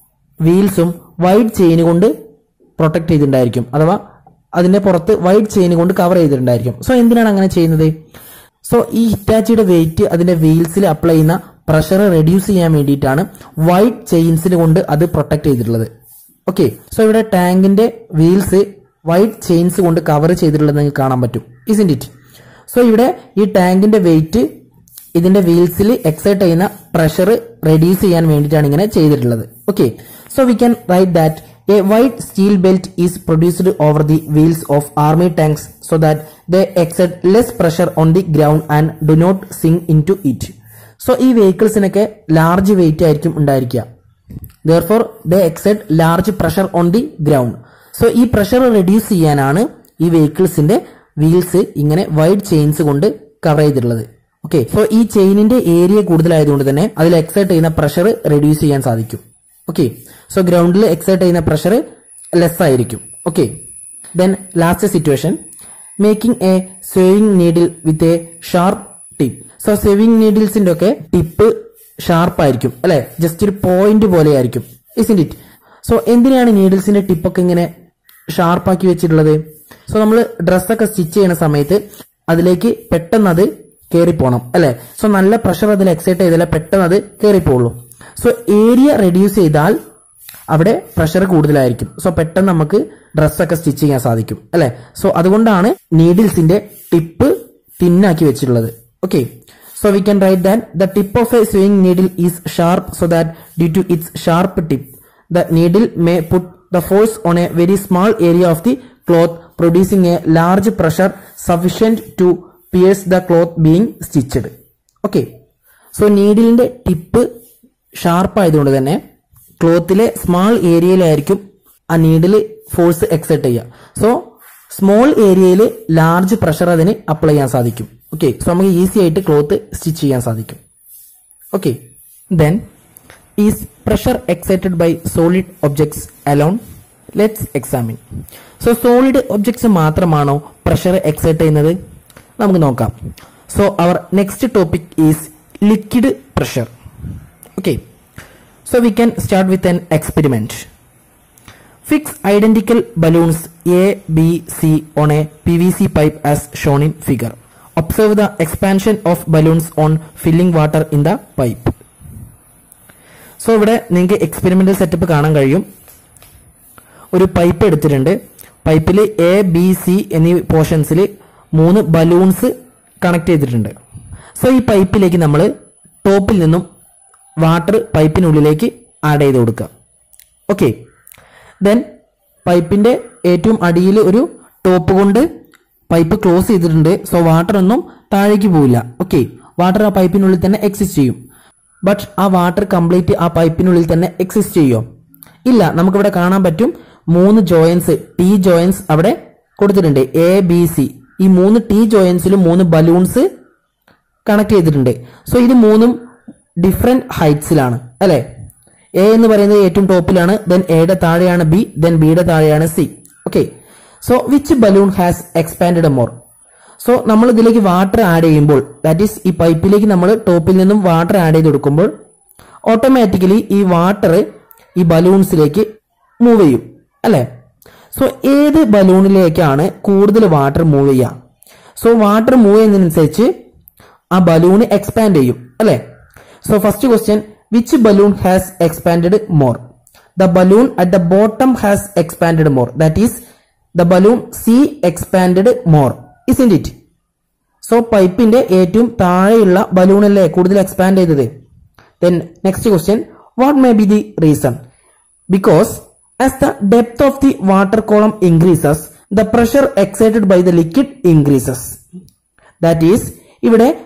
വീൽസും വൈറ്റ് ചെയിൻ കൊണ്ട് പ്രൊട്ടക്ട് ചെയ്തിട്ടുണ്ടായിരിക്കും അഥവാ അതിന്റെ പുറത്ത് വൈറ്റ് ചെയിൻ കൊണ്ട് കവർ ചെയ്തിട്ടുണ്ടായിരിക്കും സോ എന്തിനാണ് അങ്ങനെ ചെയ്യുന്നത് സോ ഈ ഹിറ്റാച്ചിയുടെ വെയിറ്റ് അതിന്റെ വീൽസിൽ അപ്ലൈ ചെയ്യുന്ന പ്രഷർ റെഡ്യൂസ് ചെയ്യാൻ വേണ്ടിയിട്ടാണ് വൈറ്റ് ചെയിൻസിൽ കൊണ്ട് അത് പ്രൊട്ടക്ട് ചെയ്തിട്ടുള്ളത് ഓക്കെ സോ ഇവിടെ ടാങ്കിന്റെ വീൽസ് വൈറ്റ് ചെയിൻസ് കൊണ്ട് കവർ ചെയ്തിട്ടുള്ളത് നിങ്ങൾക്ക് കാണാൻ പറ്റും ഇസിൻറ്റ് ഇറ്റ് സോ ഇവിടെ ഈ ടാങ്കിന്റെ വെയിറ്റ് ഇതിന്റെ വീൽസിൽ എക്സൈറ്റ് ചെയ്യുന്ന പ്രഷർ റെഡ്യൂസ് ചെയ്യാൻ വേണ്ടിയിട്ടാണ് ഇങ്ങനെ ചെയ്തിട്ടുള്ളത് okay so we can write that a wide steel belt is produced over the wheels of army tanks so that they exert less pressure on the ground and do not sink into it so ഈ വെഹിക്കിൾസിനൊക്കെ ലാർജ് വെയിറ്റ് ആയിരിക്കും ഉണ്ടായിരിക്കുക therefore they exert large pressure on the ground so ഈ പ്രഷർ റെഡ്യൂസ് ചെയ്യാനാണ് ഈ വെഹിക്കിൾസിന്റെ വീൽസ് ഇങ്ങനെ വൈഡ് ചെയിൻസ് കൊണ്ട് കവർ ചെയ്തിട്ടുള്ളത് ഓക്കെ സോ ഈ ചെയിനിന്റെ ഏരിയ കൂടുതലായതുകൊണ്ട് തന്നെ അതിൽ എക്സൈറ്റ് ചെയ്യുന്ന പ്രഷർ റെഡ്യൂസ് ചെയ്യാൻ സാധിക്കും ഓക്കെ സോ ഗ്രൗണ്ടിൽ എക്സൈറ്റ് ചെയ്യുന്ന പ്രഷർ ലെസ് ആയിരിക്കും okay then last situation making a sewing needle with a sharp tip so sewing നീഡിൽസിന്റെ ഒക്കെ ടിപ്പ് ഷാർപ്പ് ആയിരിക്കും അല്ലെ ജസ്റ്റ് ഒരു പോയിന്റ് പോലെ ആയിരിക്കും ഇസിൻറ്റ് ഇറ്റ് സോ എന്തിനാണ് നീഡിൽസിന്റെ ടിപ്പൊക്കെ ഇങ്ങനെ ഷാർപ്പാക്കി വെച്ചിട്ടുള്ളത് സോ നമ്മൾ ഡ്രസ്സൊക്കെ സ്റ്റിച്ച് ചെയ്യുന്ന സമയത്ത് അതിലേക്ക് പെട്ടെന്ന് അത് കയറിപ്പോണം അല്ലെ സോ നല്ല പ്രഷർ അതിൽ എക്സൈറ്റ് ചെയ്താലേ പെട്ടെന്ന് അത് കയറിപ്പോളൂ സോ ഏരിയ റെഡ്യൂസ് ചെയ്താൽ അവിടെ പ്രഷർ കൂടുതലായിരിക്കും സോ പെട്ടെന്ന് നമുക്ക് ഡ്രസ്സൊക്കെ സ്റ്റിച്ച് ചെയ്യാൻ സാധിക്കും അല്ലെ സോ അതുകൊണ്ടാണ് നീഡിൽസിന്റെ ടിപ്പ് തിന്നാക്കി വെച്ചിട്ടുള്ളത് okay so we can write that the tip of a sewing needle is sharp so that due to its sharp tip the needle may put the force on a very small area of the cloth producing a large pressure sufficient to pierce the cloth being stitched okay so നീഡിലിന്റെ ടിപ്പ് ഷാർപ്പ് ആയതുകൊണ്ട് തന്നെ ക്ലോത്തിലെ സ്മാൾ ഏരിയയിലായിരിക്കും ആ നീഡിൽ ഫോഴ്സ് എക്സെറ്റ് ചെയ്യുക സോ സ്മോൾ ഏരിയയിൽ ലാർജ് പ്രഷർ അതിന് അപ്ലൈ ചെയ്യാൻ സാധിക്കും ഓക്കെ സോ നമുക്ക് ഈസി ആയിട്ട് ക്ലോത്ത് സ്റ്റിച്ച് ചെയ്യാൻ സാധിക്കും okay then is pressure excited by solid objects alone let's examine so solid objects മാത്രമാണോ പ്രഷർ എക്സൈറ്റ് ചെയ്യുന്നത് നമുക്ക് നോക്കാം so our next topic is liquid pressure okay so we can start with an experiment fix identical balloons a b c on a pvc pipe as shown in figure observe the expansion of balloons on filling water in the pipe so ഇവിടെ നിങ്ങൾക്ക് എക്സ്പെരിമെന്റൽ സെറ്റപ്പ് കാണാൻ കഴിയും ഒരു പൈപ്പ് എടുത്തിട്ടുണ്ട് പൈപ്പിൽ എ ബി സി എന്നീ പോർഷൻസിൽ മൂന്ന് ബലൂൺസ് കണക്ട് ചെയ്തിട്ടുണ്ട് സോ ഈ പൈപ്പിലേക്ക് നമ്മൾ ടോപ്പിൽ നിന്നും വാട്ടർ പൈപ്പിനുള്ളിലേക്ക് ആഡ് ചെയ്ത് കൊടുക്കുക ഓക്കെ ദെൻ പൈപ്പിന്റെ ഏറ്റവും അടിയിൽ ഒരു ടോപ്പ് കൊണ്ട് പൈപ്പ് ക്ലോസ് ചെയ്തിട്ടുണ്ട് സോ വാട്ടർ ഒന്നും താഴേക്ക് പോവില്ല ഓക്കെ വാട്ടർ ആ പൈപ്പിനുള്ളിൽ തന്നെ എക്സിസ്റ്റ് ചെയ്യും ബട്ട് ആ വാട്ടർ കംപ്ലീറ്റ് ആ പൈപ്പിനുള്ളിൽ തന്നെ എക്സിസ്റ്റ് ചെയ്യുമോ ഇല്ല നമുക്കിവിടെ കാണാൻ പറ്റും മൂന്ന് ജോയിൻസ് ടി ജോയിൻസ് അവിടെ കൊടുത്തിട്ടുണ്ട് എ ബി സി ഈ മൂന്ന് ടി ജോയിൻസിലും മൂന്ന് ബലൂൺസ് കണക്ട് ചെയ്തിട്ടുണ്ട് സോ ഇത് മൂന്നും ഡിഫറെന്റ് ഹൈറ്റ്സിലാണ് അല്ലെ എ എന്ന് പറയുന്നത് ഏറ്റവും ടോപ്പിലാണ് ദെൻ എയുടെ താഴെയാണ് ബി ദെൻ ബിയുടെ താഴെയാണ് C okay so which balloon has expand more so നമ്മൾ ഇതിലേക്ക് വാട്ടർ ആഡ് ചെയ്യുമ്പോൾ ദാറ്റ് ഈസ് ഈ പൈപ്പിലേക്ക് നമ്മൾ ടോപ്പിൽ നിന്നും വാട്ടർ ആഡ് ചെയ്ത് കൊടുക്കുമ്പോൾ ഓട്ടോമാറ്റിക്കലി ഈ വാട്ടർ ഈ ബലൂൺസിലേക്ക് മൂവ് ചെയ്യും അല്ലെ സോ ഏത് ബലൂണിലേക്കാണ് കൂടുതൽ വാട്ടർ മൂവ് ചെയ്യുക സോ വാട്ടർ മൂവ് ചെയ്യുന്നതിനനുസരിച്ച് ആ ബലൂൺ എക്സ്പാൻഡ് ചെയ്യും അല്ലെ so first question which balloon has expand more the balloon at the bottom has expand more that is the balloon C expand more is in it so പൈപ്പിന്റെ ഏറ്റവും താഴെയുള്ള ബലൂണല്ലേ കൂടുതൽ എക്സ്പാൻഡ് ചെയ്തത് then next question what may be the reason because as the depth of the water column increases the pressure excited by the liquid increases that is ഇവിടെ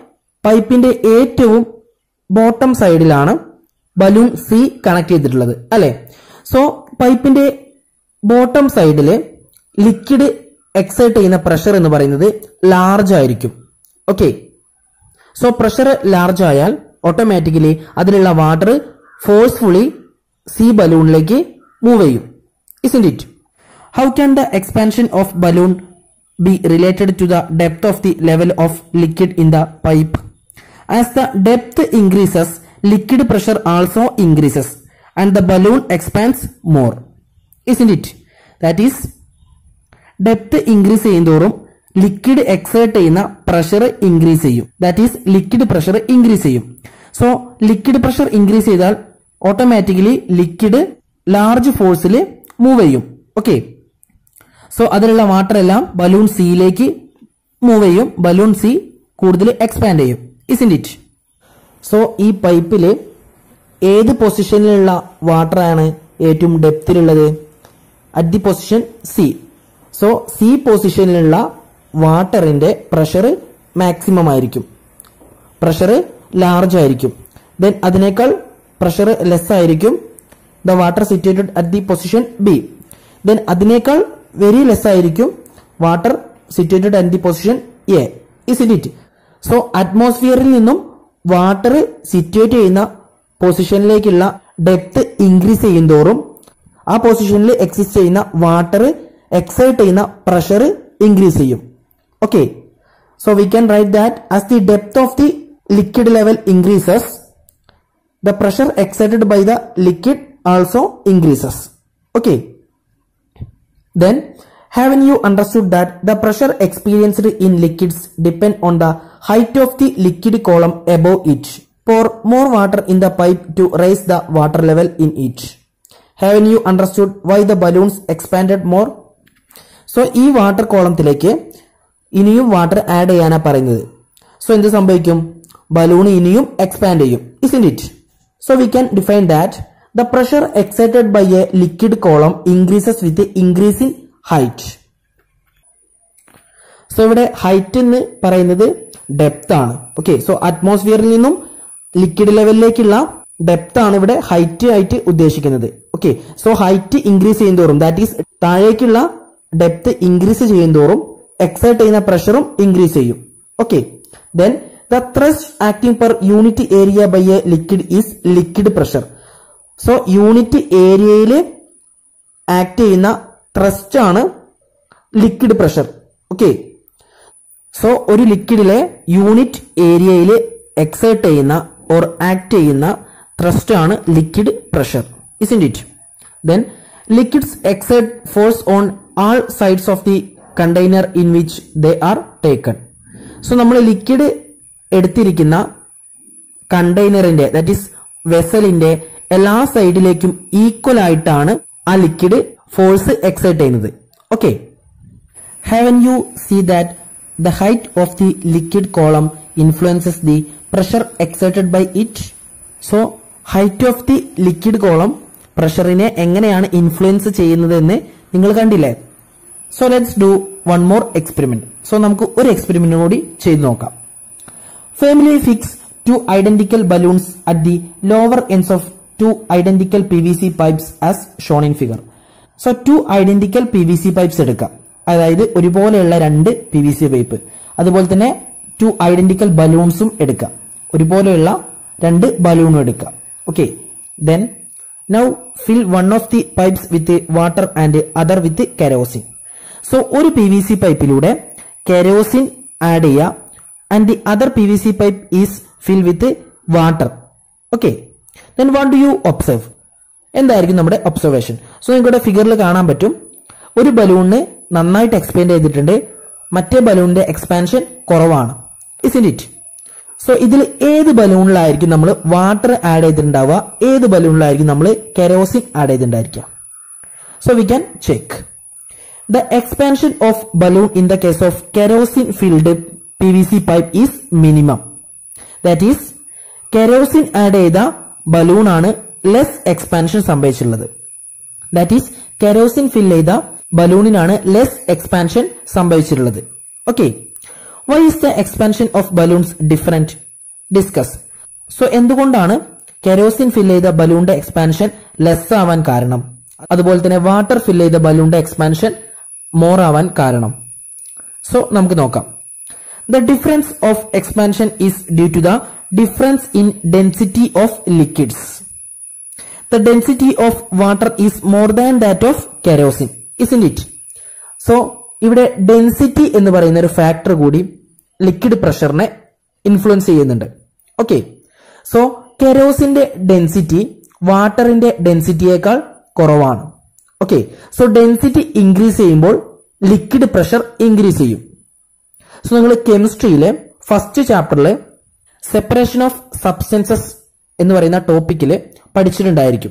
പൈപ്പിന്റെ ഏറ്റവും ബോട്ടം സൈഡിലാണ് ബലൂൺ സി കണക്ട് ചെയ്തിട്ടുള്ളത് അല്ലെ സോ പൈപ്പിന്റെ ബോട്ടം സൈഡില് ലിക്വിഡ് എക്സൈറ്റ് ചെയ്യുന്ന പ്രഷർ എന്ന് പറയുന്നത് ലാർജ് ആയിരിക്കും ഓക്കെ സോ പ്രഷർ ലാർജ് ആയാൽ ഓട്ടോമാറ്റിക്കലി അതിലുള്ള വാട്ടർ ഫോഴ്സ്ഫുള്ളി സി ബലൂണിലേക്ക് മൂവ് ചെയ്യും isn't it how can the expansion of balloon be related to the depth of the level of liquid in the pipe as the depth increases liquid pressure also increases and the balloon expands more isn't it that is depth increase ചെയ്യുന്തോറും ലിക്വിഡ് എക്സേർട്ട് ചെയ്യുന്ന പ്രഷർ ഇൻക്രീസ് ചെയ്യും that is liquid pressure increase ചെയ്യും സോ ലിക്വിഡ് പ്രഷർ ഇൻക്രീസ് ചെയ്താൽ ഓട്ടോമാറ്റിക്കലി ലിക്വിഡ് ലാർജ് ഫോഴ്സിൽ മൂവ് ചെയ്യും ഓക്കെ സോ അതിലുള്ള വാട്ടർ എല്ലാം ബലൂൺ സിയിലേക്ക് മൂവ് ചെയ്യും ബലൂൺ സി കൂടുതൽ എക്സ്പാൻഡ് ചെയ്യും ഇസിൻ ഇറ്റ് സോ ഈ പൈപ്പിൽ ഏത് പൊസിഷനിലുള്ള വാട്ടറാണ് ഏറ്റവും ഡെപ്തിലുള്ളത് at the position C so C പൊസിഷനിലുള്ള വാട്ടറിന്റെ പ്രഷർ മാക്സിമം ആയിരിക്കും പ്രഷർ ലാർജ് ആയിരിക്കും ദെൻ അതിനേക്കാൾ പ്രഷർ ലെസ് ആയിരിക്കും the water situated at the position B then അതിനേക്കാൾ വെരി ലെസ് ആയിരിക്കും water situated at the position A is it so അറ്റ്മോസ്ഫിയറിൽ നിന്നും വാട്ടർ സിറ്റുവേറ്റ് ചെയ്യുന്ന പൊസിഷനിലേക്കുള്ള ഡെപ്ത് ഇൻക്രീസ് ചെയ്യുന്തോറും ആ പൊസിഷനിൽ എക്സിസ്റ്റ് ചെയ്യുന്ന വാട്ടർ എക്സൈറ്റ് ചെയ്യുന്ന പ്രഷർ ഇൻക്രീസ് ചെയ്യും okay so we can write that as the depth of the liquid level increases the pressure exerted by the liquid also increases okay then haven't you understood that the pressure experienced in liquids depend on the height of the liquid column above it pour more water in the pipe to raise the water level in it haven't you understood why the balloons expanded more so ഈ വാട്ടർ കോളത്തിലേക്ക് ഇനിയും വാട്ടർ ആഡ് ചെയ്യാനാ പറയുന്നത് സോ എന്ത് സംഭവിക്കും ബലൂൺ ഇനിയും എക്സ്പാൻഡ് ചെയ്യും isn't it so we can define that the pressure excited by a liquid column increases with increasing height so ഇവിടെ ഹൈറ്റ് എന്ന് പറയുന്നത് ഡെപ്ത് ആണ് ഓക്കെ സോ അറ്റ്മോസ്ഫിയറിൽ നിന്നും ലിക്വിഡ് ലെവലിലേക്കുള്ള ഡെപ്ത് ആണ് ഇവിടെ ഹൈറ്റ് ആയിട്ട് ഉദ്ദേശിക്കുന്നത് ഓക്കെ സോ ഹൈറ്റ് ഇൻക്രീസ് ചെയ്യുന്തോറും ദാറ്റ് ഈസ് താഴേക്കുള്ള ഡെപ്ത് ഇൻക്രീസ് ചെയ്യുന്തോറും എക്സൈറ്റ് ചെയ്യുന്ന പ്രഷറും ഇൻക്രീസ് ചെയ്യും okay then the thrust acting per unit area by a liquid is liquid pressure so unit ഏരിയയിൽ ആക്ട് ചെയ്യുന്ന ത്രസ്റ്റ് ആണ് ലിക്വിഡ് പ്രഷർ ഓക്കെ സോ ഒരു ലിക്വിഡിലെ യൂണിറ്റ് ഏരിയയിൽ എക്സേർട്ട് ചെയ്യുന്ന ഓർ ആക്ട് ചെയ്യുന്ന ത്രസ്റ്റ് ആണ് liquid pressure isn't it then liquids exert force on all sides of the container in which they are taken so നമ്മൾ ലിക്വിഡ് എടുത്തിരിക്കുന്ന കണ്ടെയ്നറിന്റെ ദാറ്റ് ഈസ് വെസലിന്റെ എല്ലാ സൈഡിലേക്കും ഈക്വൽ ആയിട്ടാണ് ആ ലിക്വിഡ് ഫോഴ്സ് എക്സൈറ്റ് ചെയ്യുന്നത് okay haven't you see that the height of the liquid column influences the pressure exerted by it so height of the liquid column പ്രഷറിനെ എങ്ങനെയാണ് ഇൻഫ്ലുവൻസ് ചെയ്യുന്നതെന്ന് നിങ്ങൾ കണ്ടില്ലേ so let's do one more experiment so നമുക്ക് ഒരു എക്സ്പെരിമെന്റ് കൂടി ചെയ്തു നോക്കാം family fix two identical balloons at the lower ends of two identical P V C pipes as shown in figure so two identical P V C pipes എടുക്കാം അതായത് ഒരുപോലെയുള്ള രണ്ട് പി വി സി പൈപ്പ് അതുപോലെ തന്നെ ടു ഐഡന്റിക്കൽ ബലൂൺസും എടുക്കാം ഒരുപോലെയുള്ള രണ്ട് ബലൂണും എടുക്കാം okay then now fill one of the pipes with water and other with kerosene so ഒരു പി വി സി പൈപ്പിലൂടെ കെരോസിൻ ആഡ് ചെയ്യുക and the other P V C pipe is fill with water okay then what do you observe എന്തായിരിക്കും നമ്മുടെ ഒബ്സർവേഷൻ സോ നിങ്ങളുടെ ഫിഗറിൽ കാണാൻ പറ്റും ഒരു ബലൂണിന് നന്നായിട്ട് എക്സ്പാൻഡ് ചെയ്തിട്ടുണ്ട് മറ്റേ ബലൂണിന്റെ എക്സ്പാൻഷൻ കുറവാണ് ഇസിൻ ഇറ്റ് സോ ഇതിൽ ഏത് ബലൂണിലായിരിക്കും നമ്മൾ വാട്ടർ ആഡ് ചെയ്തിട്ടുണ്ടാവുക ഏത് ബലൂണിലായിരിക്കും നമ്മൾ കെരോസിൻ ആഡ് ചെയ്തിട്ടുണ്ടായിരിക്കുക so we can check the expansion of balloon in the case of kerosene filled P V C pipe is minimum that is kerosene add ചെയ്ത ബലൂൺ ആണ് ലെസ് എക്സ്പാൻഷൻ സംഭവിച്ചിട്ടുള്ളത് ദാറ്റ് ഈസ് കെരോസിൻ ഫിൽ ചെയ്ത ബലൂണിനാണ് ലെസ് എക്സ്പാൻഷൻ സംഭവിച്ചിട്ടുള്ളത് okay why is the expansion of balloons different discuss so എന്തുകൊണ്ടാണ് കെരോസിൻ ഫിൽ ചെയ്ത ബലൂണിന്റെ എക്സ്പാൻഷൻ ലെസ് ആവാൻ കാരണം അതുപോലെ തന്നെ വാട്ടർ ഫിൽ ചെയ്ത ബലൂണിന്റെ എക്സ്പാൻഷൻ മോർ ആവാൻ കാരണം സോ നമുക്ക് നോക്കാം the difference of expansion is due to the difference in density of liquids the density of water is more than that of kerosene is it so ഇവിടെ ഡെൻസിറ്റി എന്ന് പറയുന്ന ഒരു ഫാക്ടർ കൂടി ലിക്വിഡ് പ്രഷറിനെ ഇൻഫ്ലുവൻസ് ചെയ്യുന്നുണ്ട് ഓക്കെ സോ കെരോസിന്റെ ഡെൻസിറ്റി വാട്ടറിന്റെ ഡെൻസിറ്റിയേക്കാൾ കുറവാണ് ഓക്കെ സോ ഡെൻസിറ്റി ഇൻക്രീസ് ചെയ്യുമ്പോൾ ലിക്വിഡ് പ്രഷർ ഇൻക്രീസ് ചെയ്യും സോ നിങ്ങൾ കെമിസ്ട്രിയിലെ ഫസ്റ്റ് ചാപ്റ്ററിൽ സെപ്പറേഷൻ ഓഫ് സബ്സ്റ്റൻസസ് എന്ന് പറയുന്ന ടോപ്പിക്കിൽ പഠിച്ചിട്ടുണ്ടായിരിക്കും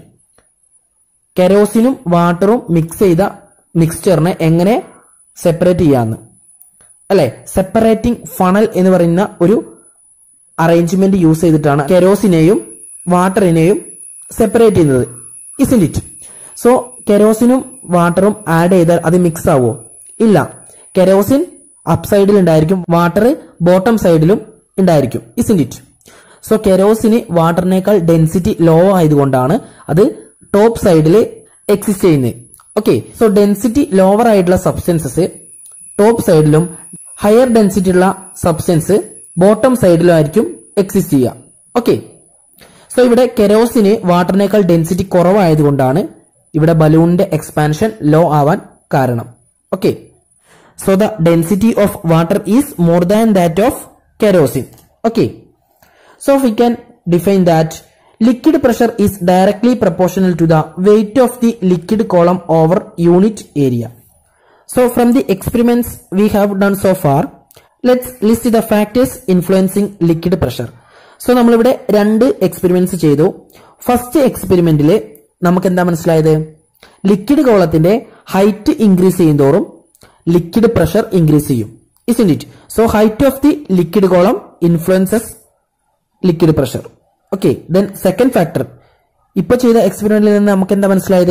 കെരോസിനും വാട്ടറും മിക്സ് ചെയ്ത മിക്സ്ചറിനെ എങ്ങനെ സെപ്പറേറ്റ് ചെയ്യാന്ന് അല്ലെ സെപ്പറേറ്റിംഗ് ഫണൽ എന്ന് പറയുന്ന ഒരു അറേഞ്ച്മെന്റ് യൂസ് ചെയ്തിട്ടാണ് കെരോസിനെയും വാട്ടറിനെയും സെപ്പറേറ്റ് ചെയ്യുന്നത് ഇസിൻ ഇറ്റ് സോ കെരോസിനും വാട്ടറും ആഡ് ചെയ്താൽ അത് മിക്സ് ആവോ ഇല്ല കെരോസിൻ അപ്പ് സൈഡിൽ ഉണ്ടായിരിക്കും വാട്ടർ ബോട്ടം സൈഡിലും ഉണ്ടായിരിക്കും ഇസിൻ ഇറ്റ് സോ കെരോസിന് വാട്ടറിനേക്കാൾ ഡെൻസിറ്റി ലോ ആയതുകൊണ്ടാണ് അത് ടോപ്പ് സൈഡിൽ എക്സിസ്റ്റ് ചെയ്യുന്നത് ഓക്കെ സോ ഡെൻസിറ്റി ലോവർ ആയിട്ടുള്ള സബ്സ്റ്റൻസസ് ടോപ്പ് സൈഡിലും ഹയർ ഡെൻസിറ്റി ഉള്ള സബ്സ്റ്റൻസ് ബോട്ടം സൈഡിലും ആയിരിക്കും എക്സിസ്റ്റ് ചെയ്യുക ഓക്കെ സോ ഇവിടെ കെരോസിന് വാട്ടറിനേക്കാൾ ഡെൻസിറ്റി കുറവായതുകൊണ്ടാണ് ഇവിടെ ബലൂണിന്റെ എക്സ്പാൻഷൻ ലോ ആവാൻ കാരണം okay so the density of water is more than that of kerosene okay So we can define that liquid pressure is directly proportional to the weight of the liquid column over unit area. So from the experiments we have done so far, let's list the factors influencing liquid pressure. So നമ്മളിവിടെ രണ്ട് എക്സ്പെരിമെന്റ്സ് ചെയ്തു ഫസ്റ്റ് എക്സ്പെരിമെന്റിൽ നമുക്ക് എന്താ മനസ്സിലായത് ലിക്വിഡ് കോളത്തിന്റെ ഹൈറ്റ് ഇൻക്രീസ് ചെയ്യുന്തോറും ലിക്വിഡ് പ്രഷർ ഇൻക്രീസ് ചെയ്യും is it so height of the liquid column influences liquid pressure okay then second factor ഇപ്പൊ ചെയ്ത എക്സ്പെരിമെന്റിൽ നിന്ന് നമുക്ക് എന്താ മനസ്സിലായത്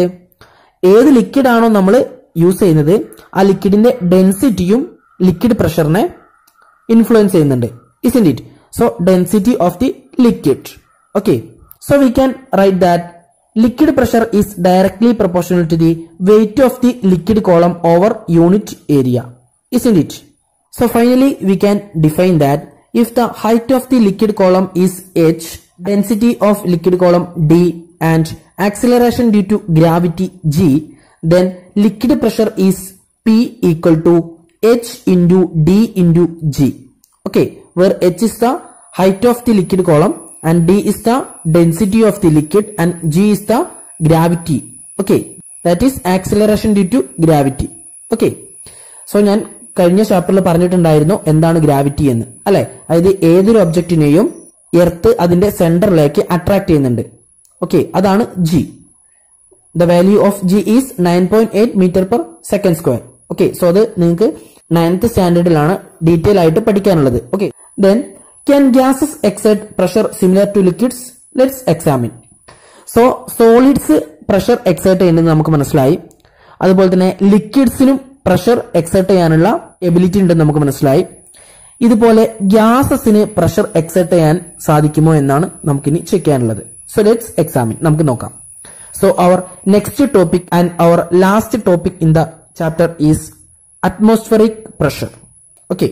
ഏത് ലിക്വിഡ് ആണോ നമ്മൾ യൂസ് ചെയ്യുന്നത് ആ ലിക്വിഡിന്റെ ഡെൻസിറ്റിയും ലിക്വിഡ് പ്രഷറിനെ ഇൻഫ്ലുവൻസ് ചെയ്യുന്നുണ്ട് is it so density of the liquid okay so we can write that liquid pressure is directly proportional to the weight of the liquid column over unit area is it So finally, we can define that if the height of the liquid column is h, density of liquid column d and acceleration due to gravity g, then liquid pressure is p equal to h into d into g. Okay, where h is the height of the liquid column and d is the density of the liquid and g is the gravity. Okay, that is acceleration due to gravity. Okay, so ഞാൻ കഴിഞ്ഞ ചാപ്റ്ററിൽ പറഞ്ഞിട്ടുണ്ടായിരുന്നു എന്താണ് ഗ്രാവിറ്റി എന്ന് അല്ലെ അതായത് ഏതൊരു ഒബ്ജക്റ്റിനെയും എർത്ത് അതിന്റെ സെന്ററിലേക്ക് അട്രാക്ട് ചെയ്യുന്നുണ്ട് ഓക്കെ അതാണ് G the value of G is nine point eight metre per second square okay so അത് നിങ്ങൾക്ക് നയൻത്ത് സ്റ്റാൻഡേർഡിലാണ് ഡീറ്റെയിൽ ആയിട്ട് പഠിക്കാനുള്ളത് okay then can gases excite pressure similar to liquids let's examine so solids pressure excite ചെയ്യുന്നത് നമുക്ക് മനസ്സിലായി അതുപോലെ തന്നെ ലിക്വിഡ്സിനും പ്രഷർ എക്സൈറ്റ് ചെയ്യാനുള്ള എബിലിറ്റി ഉണ്ടെന്ന് നമുക്ക് മനസ്സിലായി ഇതുപോലെ ഗ്യാസസിന് പ്രഷർ എക്സൈറ്റ് ചെയ്യാൻ സാധിക്കുമോ എന്നാണ് നമുക്കിനി ചെക്ക് ചെയ്യാനുള്ളത് സോ ലെറ്റ്സ് എക്സാമിൻ നമുക്ക് നോക്കാം so our next topic and our last topic in the chapter is atmospheric pressure okay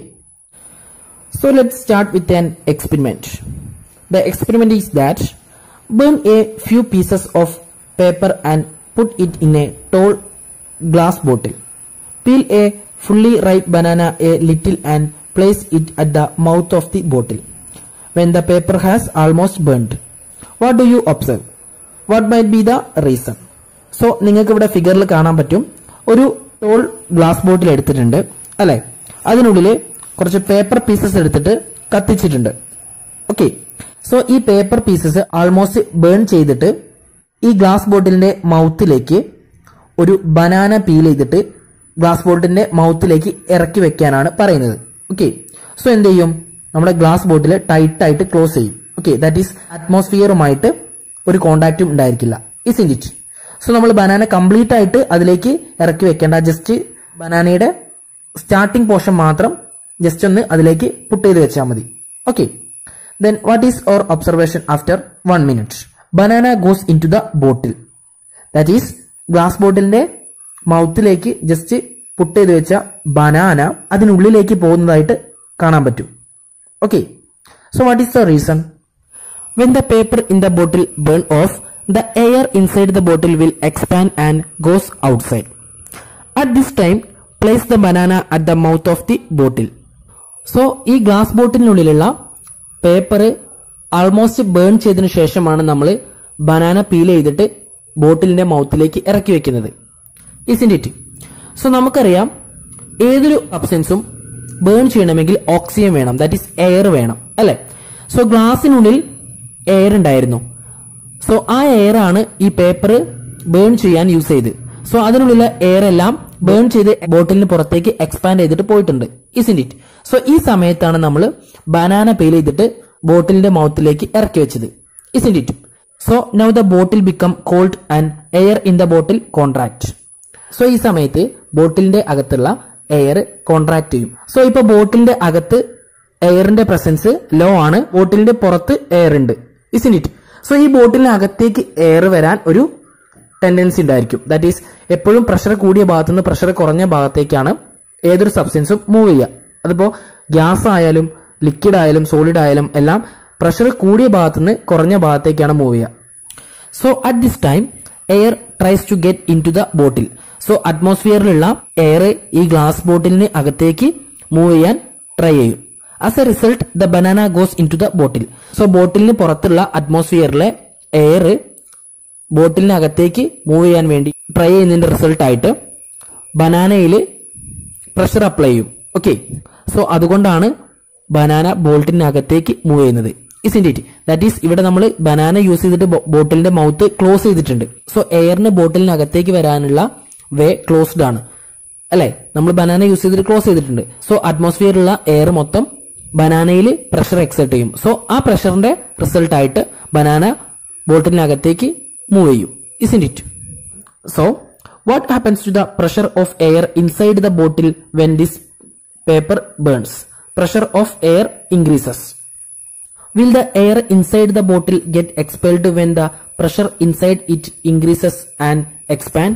So let's start with an experiment. The experiment is that burn a few pieces of paper and put it in a tall glass bottle. Peel a fully ripe banana a little and place it at the mouth of the bottle. When the paper has almost burnt, what do you observe? What might be the reason? So നിങ്ങൾക്ക് ഇവിടെ ഫിഗറിൽ കാണാൻ പറ്റും ഒരു ടോൾ ഗ്ലാസ് ബോട്ടിൽ എടുത്തിട്ടുണ്ട് അല്ലെ അതിനുള്ളിൽ കുറച്ച് പേപ്പർ പീസസ് എടുത്തിട്ട് കത്തിച്ചിട്ടുണ്ട് ഓക്കെ സോ ഈ പേപ്പർ പീസസ് ആൾമോസ്റ്റ് ബേൺ ചെയ്തിട്ട് ഈ ഗ്ലാസ് ബോട്ടിലിന്റെ മൗത്തിലേക്ക് ഒരു ബനാന പീൽ ചെയ്തിട്ട് ഗ്ലാസ് ബോട്ടിലിന്റെ മൗത്തിലേക്ക് ഇറക്കി വെക്കാനാണ് പറയുന്നത് ഓക്കെ സോ എന്ത് ചെയ്യും നമ്മുടെ ഗ്ലാസ് ബോട്ടിൽ ടൈറ്റ് ആയിട്ട് ക്ലോസ് ചെയ്യും ഓക്കെ ദാറ്റ് ഈസ് അറ്റ്മോസ്ഫിയറുമായിട്ട് ഒരു കോണ്ടാക്റ്റും ഉണ്ടായിരിക്കില്ല ഇസ് ഇൻ ഇറ്റ് സോ നമ്മൾ ബനാന കംപ്ലീറ്റ് ആയിട്ട് അതിലേക്ക് ഇറക്കി വെക്കേണ്ട ജസ്റ്റ് ബനാനയുടെ സ്റ്റാർട്ടിംഗ് പോർഷൻ മാത്രം ജസ്റ്റ് ഒന്ന് അതിലേക്ക് പുട്ട് ചെയ്ത് വെച്ചാൽ മതി okay Then what is our observation after 1 minute? Banana goes into the bottle. That is glass ബോട്ടിലിന്റെ മൗത്തിലേക്ക് ജസ്റ്റ് പുട്ട് ചെയ്ത് വെച്ച ബനാന അതിനുള്ളിലേക്ക് പോകുന്നതായിട്ട് കാണാൻ പറ്റും okay so what is the reason when the paper in the bottle burn off the air inside the bottle will expand and goes outside at this time place the banana at the mouth of the bottle so ഈ ഗ്ലാസ് ബോട്ടിലിനുള്ളിലുള്ള പേപ്പർ ആൾമോസ്റ്റ് ബേൺ ചെയ്തതിനു ശേഷമാണ് നമ്മൾ ബനാന പീൽ ചെയ്തിട്ട് ബോട്ടിലിന്റെ മൗത്തിലേക്ക് ഇറക്കി വെക്കുന്നത് ഇസിൻ ഇറ്റ് സോ നമുക്കറിയാം ഏതൊരു സബ്സ്റ്റൻസും ബേൺ ചെയ്യണമെങ്കിൽ ഓക്സിജൻ വേണം ദാറ്റ് ഈസ് എയർ വേണം അല്ലെ സോ ഗ്ലാസിനുള്ളിൽ എയർ ഉണ്ടായിരുന്നു സോ ആ എയർ ആണ് ഈ പേപ്പർ ബേൺ ചെയ്യാൻ യൂസ് ചെയ്ത് സോ അതിനുള്ളിലെ എയർ എല്ലാം ബേൺ ചെയ്ത് ബോട്ടിലിന് പുറത്തേക്ക് എക്സ്പാൻഡ് ചെയ്തിട്ട് പോയിട്ടുണ്ട് ഇസിൻ ഇറ്റ് സോ ഈ സമയത്താണ് നമ്മൾ ബനാന പെയിൽ ചെയ്തിട്ട് ബോട്ടിലിന്റെ മൗത്തിലേക്ക് ഇറക്കി വെച്ചത് isn't it so now the bottle become cold and air in the bottle contract so ഈ സമയത്ത് ബോട്ടിലിന്റെ അകത്തുള്ള എയർ കോൺട്രാക്ട് ചെയ്യും സോ ഇപ്പൊ ബോട്ടിലിന്റെ അകത്ത് എയറിന്റെ പ്രസൻസ് ലോ ആണ് ബോട്ടിലിന്റെ പുറത്ത് എയർ ഉണ്ട് ഇസിൻ ഇറ്റ് സോ ഈ ബോട്ടിലിന് അകത്തേക്ക് എയർ വരാൻ ഒരു ടെൻഡൻസി ഉണ്ടായിരിക്കും ദാറ്റ് ഈസ് എപ്പോഴും പ്രഷർ കൂടിയ ഭാഗത്തു നിന്ന് പ്രഷർ കുറഞ്ഞ ഭാഗത്തേക്കാണ് ഏതൊരു സബ്സ്റ്റൻസും മൂവ് ചെയ്യുക അതിപ്പോ ഗ്യാസ് ആയാലും ലിക്വിഡ് ആയാലും സോളിഡ് ആയാലും എല്ലാം പ്രഷർ കൂടിയ ഭാഗത്തു നിന്ന് കുറഞ്ഞ ഭാഗത്തേക്കാണ് മൂവ് ചെയ്യുക so at this time air tries to get into the bottle so അറ്റ്മോസ്ഫിയറിലുള്ള എയർ ഈ ഗ്ലാസ് ബോട്ടിലിന് അകത്തേക്ക് മൂവ് ചെയ്യാൻ ട്രൈ ചെയ്യും as a result the banana goes into the bottle so ബോട്ടിലിന് പുറത്തുള്ള അറ്റ്മോസ്ഫിയറിലെ എയർ ബോട്ടിലിനകത്തേക്ക് മൂവ് ചെയ്യാൻ വേണ്ടി ട്രൈ ചെയ്യുന്നതിന്റെ റിസൾട്ട് ആയിട്ട് ബനാനയിൽ പ്രഷർ അപ്ലൈ ചെയ്യും ഓക്കെ സോ അതുകൊണ്ടാണ് ബനാന ബോട്ടിലിനകത്തേക്ക് മൂവ് ചെയ്യുന്നത് ഇസിൻ ഇറ്റ് ദാറ്റ് ഈസ് ഇവിടെ നമ്മൾ ബനാന യൂസ് ചെയ്തിട്ട് ബോട്ടിലിന്റെ മൗത്ത് ക്ലോസ് ചെയ്തിട്ടുണ്ട് സോ എയറിന് ബോട്ടിലിനകത്തേക്ക് വരാനുള്ള വേ ക്ലോസ്ഡ് ആണ് അല്ലെ നമ്മൾ ബനാന യൂസ് ചെയ്തിട്ട് ക്ലോസ് ചെയ്തിട്ടുണ്ട് സോ അറ്റ്മോസ്ഫിയറിലുള്ള എയർ മൊത്തം ബനാനയിൽ പ്രഷർ എക്സെർട്ട് ചെയ്യും സോ ആ പ്രഷറിന്റെ റിസൾട്ട് ആയിട്ട് ബനാന ബോട്ടിലിനകത്തേക്ക് മൂവ് ചെയ്യും isn't it so what happens to the pressure of air inside the bottle when this paper burns pressure of air increases Will the air inside the bottle get expelled when the pressure inside it increases and expand?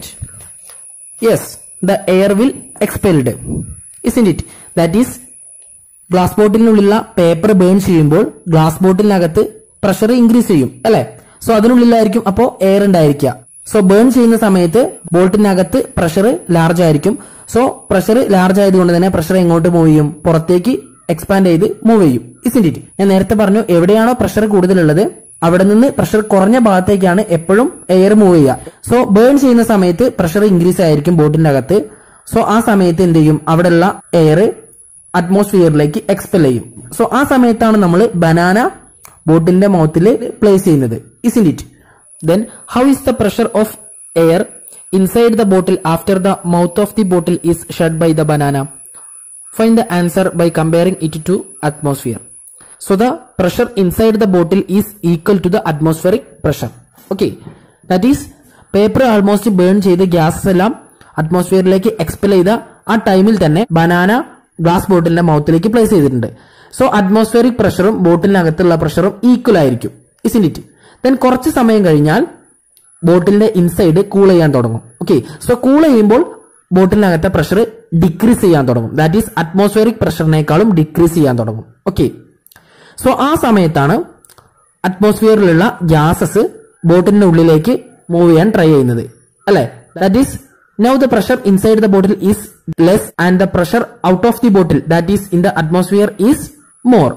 Yes, the air will expelled. Isn't it? That is, glass ബോട്ടിലിനുള്ളിലുള്ള പേപ്പർ ബേൺ ചെയ്യുമ്പോൾ ഗ്ലാസ് ബോട്ടിലിനകത്ത് പ്രഷർ ഇൻക്രീസ് ചെയ്യും അല്ലെ സോ അതിനുള്ളിലായിരിക്കും അപ്പോൾ എയർ ഉണ്ടായിരിക്കുക സോ ബേൺ ചെയ്യുന്ന സമയത്ത് ബോട്ടിനകത്ത് പ്രഷർ ലാർജ് ആയിരിക്കും സോ പ്രഷർ ലാർജ് ആയതുകൊണ്ട് തന്നെ പ്രഷർ എങ്ങോട്ട് മൂവ് ചെയ്യും പുറത്തേക്ക് എക്സ്പാൻഡ് ചെയ്ത് മൂവ് ചെയ്യും ഇസിൻ ഇറ്റ് ഞാൻ നേരത്തെ പറഞ്ഞു എവിടെയാണോ പ്രഷർ കൂടുതലുള്ളത് അവിടെ നിന്ന് പ്രഷർ കുറഞ്ഞ ഭാഗത്തേക്കാണ് എപ്പോഴും എയർ മൂവ് ചെയ്യുക സോ ബേൺ ചെയ്യുന്ന സമയത്ത് പ്രഷർ ഇൻക്രീസ് ആയിരിക്കും ബോട്ടിന്റെ അകത്ത് സോ ആ സമയത്ത് എന്ത് ചെയ്യും അവിടെയുള്ള എയർ അറ്റ്മോസ്ഫിയറിലേക്ക് എക്സ്പെൽ ചെയ്യും സോ ആ സമയത്താണ് നമ്മൾ ബനാന ബോട്ടിന്റെ മൗത്തിൽ പ്ലേസ് ചെയ്യുന്നത് isn't it then how is the pressure of air inside the bottle after the mouth of the bottle is shut by the banana Find the answer by comparing it to atmosphere. So the pressure inside the bottle is equal to the atmospheric pressure. Okay. That is paper almost burn ചെയ്ത് ഗ്യാസസ് എല്ലാം അറ്റ്മോസ്ഫിയറിലേക്ക് എക്സ്പെൽ ചെയ്ത ആ ടൈമിൽ തന്നെ ബനാന ഗ്ലാസ് ബോട്ടിലിന്റെ മൗത്തിലേക്ക് പ്ലേസ് ചെയ്തിട്ടുണ്ട് സോ അറ്റ്മോസ്ഫിയറിക് പ്രഷറും ബോട്ടിലിനകത്തുള്ള പ്രഷറും ഈക്വൽ ആയിരിക്കും ഇസിൻ ഇറ്റ് ദെൻ കുറച്ച് സമയം കഴിഞ്ഞാൽ ബോട്ടിലിന്റെ ഇൻസൈഡ് കൂൾ ചെയ്യാൻ തുടങ്ങും ഓക്കെ സോ കൂൾ ചെയ്യുമ്പോൾ ബോട്ടിലിനകത്തെ പ്രഷർ ഡിക്രീസ് ചെയ്യാൻ തുടങ്ങും ദാറ്റ് ഈസ് അറ്റ്മോസ്ഫിയറിക് പ്രഷറിനേക്കാളും ഡിക്രീസ് ചെയ്യാൻ തുടങ്ങും ഓക്കെ സോ ആ സമയത്താണ് അറ്റ്മോസ്ഫിയറിലുള്ള ഗ്യാസസ് ബോട്ടിലിന്റെ ഉള്ളിലേക്ക് മൂവ് ചെയ്യാൻ ട്രൈ ചെയ്യുന്നത് അല്ലെ that is now the pressure inside the bottle is less and the pressure out of the bottle that is in the atmosphere is more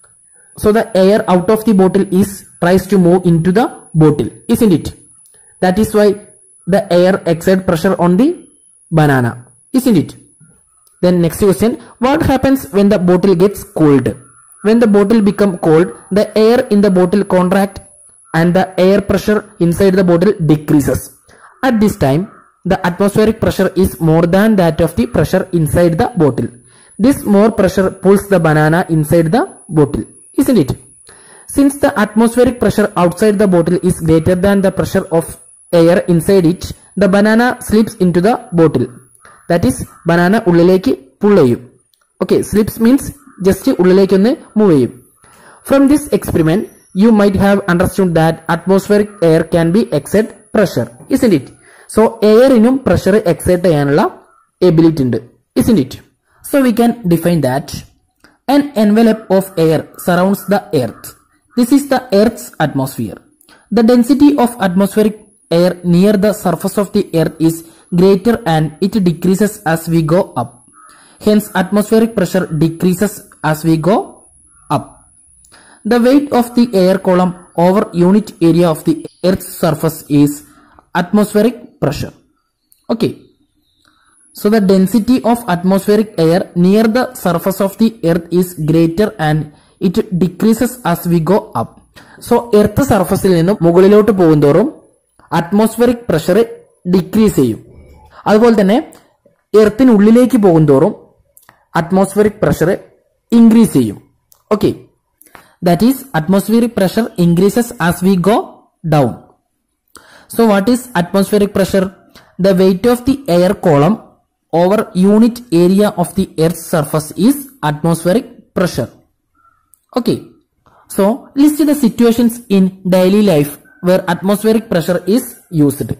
so the air out of the bottle is tries to move into the bottle isn't it that is why the air exert pressure on the banana isn't it then next question what happens when the bottle gets cooled when the bottle become cold the air in the bottle contract and the air pressure inside the bottle decreases at this time the atmospheric pressure is more than that of the pressure inside the bottle this more pressure pulls the banana inside the bottle isn't it since the atmospheric pressure outside the bottle is greater than the pressure of air inside it the banana slips into the bottle that is banana ഉള്ളിലേക്ക് പുൾ ചെയ്യും ഓക്കെ സ്ലിപ്സ് മീൻസ് ജസ്റ്റ് ഉള്ളിലേക്ക് ഒന്ന് മൂവ് ചെയ്യും From this experiment, you might have understood that atmospheric air can be exert pressure, isn't it? So, എയറിനും പ്രഷർ എക്സൈറ്റ് ചെയ്യാനുള്ള എബിലിറ്റി ഉണ്ട് isn't it? So, we can define that an envelope of air surrounds the earth. This is the earth's atmosphere. The density of atmospheric air near the surface of the earth is greater and it decreases as we go up. Hence, atmospheric pressure decreases as we go up. The weight of the air column over unit area of the earth's surface is atmospheric pressure. Okay. So the density of atmospheric air near the surface of the earth is greater and it decreases as we go up. So earth സർഫസിൽ നിന്നും മുകളിലോട്ട് പോകുന്തോറും അറ്റ്മോസ്ഫിയറിക് പ്രഷർ ഡിക്രീസ് ചെയ്യും അതുപോലെ തന്നെ എർത്തിനുള്ളിലേക്ക് പോകുന്തോറും അറ്റ്മോസ്ഫിയറിക് പ്രഷർ ഇൻക്രീസ് ചെയ്യും okay that is atmospheric pressure increases as we go down So what is atmospheric pressure? The weight of the air column over unit area of the earth's surface is atmospheric pressure. Okay. So list the situations in daily life where atmospheric pressure is used.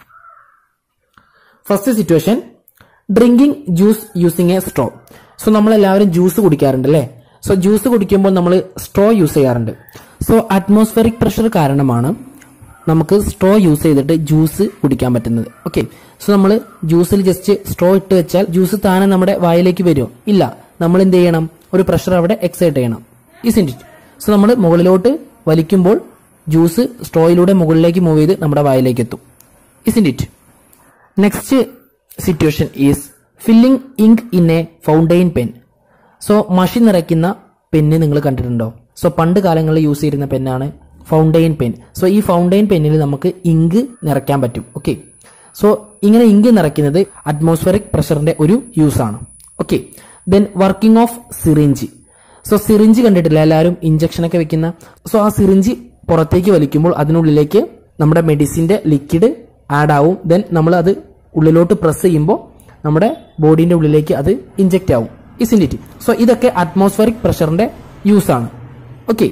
First situation drinking juice using a straw so നമ്മൾ എല്ലാവരും ജ്യൂസ് കുടിക്കാറുണ്ട് അല്ലേ സോ ജ്യൂസ് കുടിക്കുമ്പോൾ നമ്മൾ സ്ട്രോ യൂസ് ചെയ്യാറുണ്ട് സോ അറ്റ്മോസ്ഫെറിക് പ്രഷർ കാരണമാണ് നമുക്ക് സ്ട്രോ യൂസ് ചെയ്തിട്ട് ജ്യൂസ് കുടിക്കാൻ പറ്റുന്നത് ഓക്കെ സോ നമ്മൾ ജ്യൂസിൽ ജസ്റ്റ് സ്ട്രോ ഇട്ട് വെച്ചാൽ ജ്യൂസ് താനെ നമ്മുടെ വായിലേക്ക് വരുമോ ഇല്ല നമ്മൾ എന്ത് ചെയ്യണം ഒരു പ്രഷർ അവിടെ എക്സൈറ്റ് ചെയ്യണം ഇസിൻ ഇറ്റ് സോ നമ്മൾ മുകളിലോട്ട് വലിക്കുമ്പോൾ ജ്യൂസ് സ്ട്രോയിലൂടെ മുകളിലേക്ക് മൂവ് ചെയ്ത് നമ്മുടെ വായിലേക്ക് എത്തും isn't it next situation is filling ink in a fountain pen so മഷി നിറയ്ക്കുന്ന പെന്ന് നിങ്ങൾ കണ്ടിട്ടുണ്ടോ സോ പണ്ട് കാലങ്ങളിൽ യൂസ് ചെയ്തിരുന്ന പെന്നാണ് ഫൗണ്ടെയിൻ പെൻ സോ ഈ ഫൗണ്ടെയിൻ പെന്നിൽ നമുക്ക് ഇങ്ക് നിറയ്ക്കാൻ പറ്റും ഓക്കെ സോ ഇങ്ങനെ ഇങ്ക് നിറയ്ക്കുന്നത് അറ്റ്മോസ്ഫറിക് പ്രഷറിന്റെ ഒരു യൂസ് ആണ് okay then working of syringe so syringe കണ്ടിട്ടില്ല എല്ലാവരും ഇഞ്ചക്ഷൻ ഒക്കെ വെക്കുന്ന സോ ആ സിറിഞ്ച് പുറത്തേക്ക് വലിക്കുമ്പോൾ അതിനുള്ളിലേക്ക് നമ്മുടെ മെഡിസിന്റെ ലിക്വിഡ് ആഡ് ആവും ദെൻ നമ്മൾ അത് ഉള്ളിലോട്ട് പ്രസ് ചെയ്യുമ്പോൾ നമ്മുടെ ബോഡീന്റെ ഉള്ളിലേക്ക് അത് ഇഞ്ചെക്ട് ആവും ഇസിൻഡിറ്റി സോ ഇതൊക്കെ അറ്റ്മോസ്ഫറിക് പ്രഷറിന്റെ യൂസ് ആണ് okay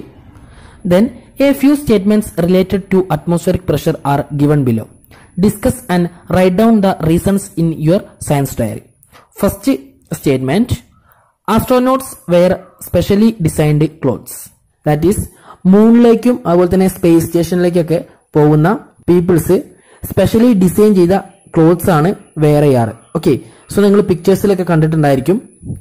then a few statements related to atmospheric pressure are given below discuss and write down the reasons in your science diary first statement astronauts wear specially designed clothes that is മൂണിലേക്കും അതുപോലെ തന്നെ സ്പേസ് സ്റ്റേഷനിലേക്കൊക്കെ പോകുന്ന പീപ്പിൾസ് സ്പെഷ്യലി ഡിസൈൻ ചെയ്ത ക്ലോത്ത്സ് ആണ് വെയർ ചെയ്യാറ് ഓക്കെ സോ നിങ്ങൾ പിക്ചേഴ്സിലൊക്കെ കണ്ടിട്ടുണ്ടായിരിക്കും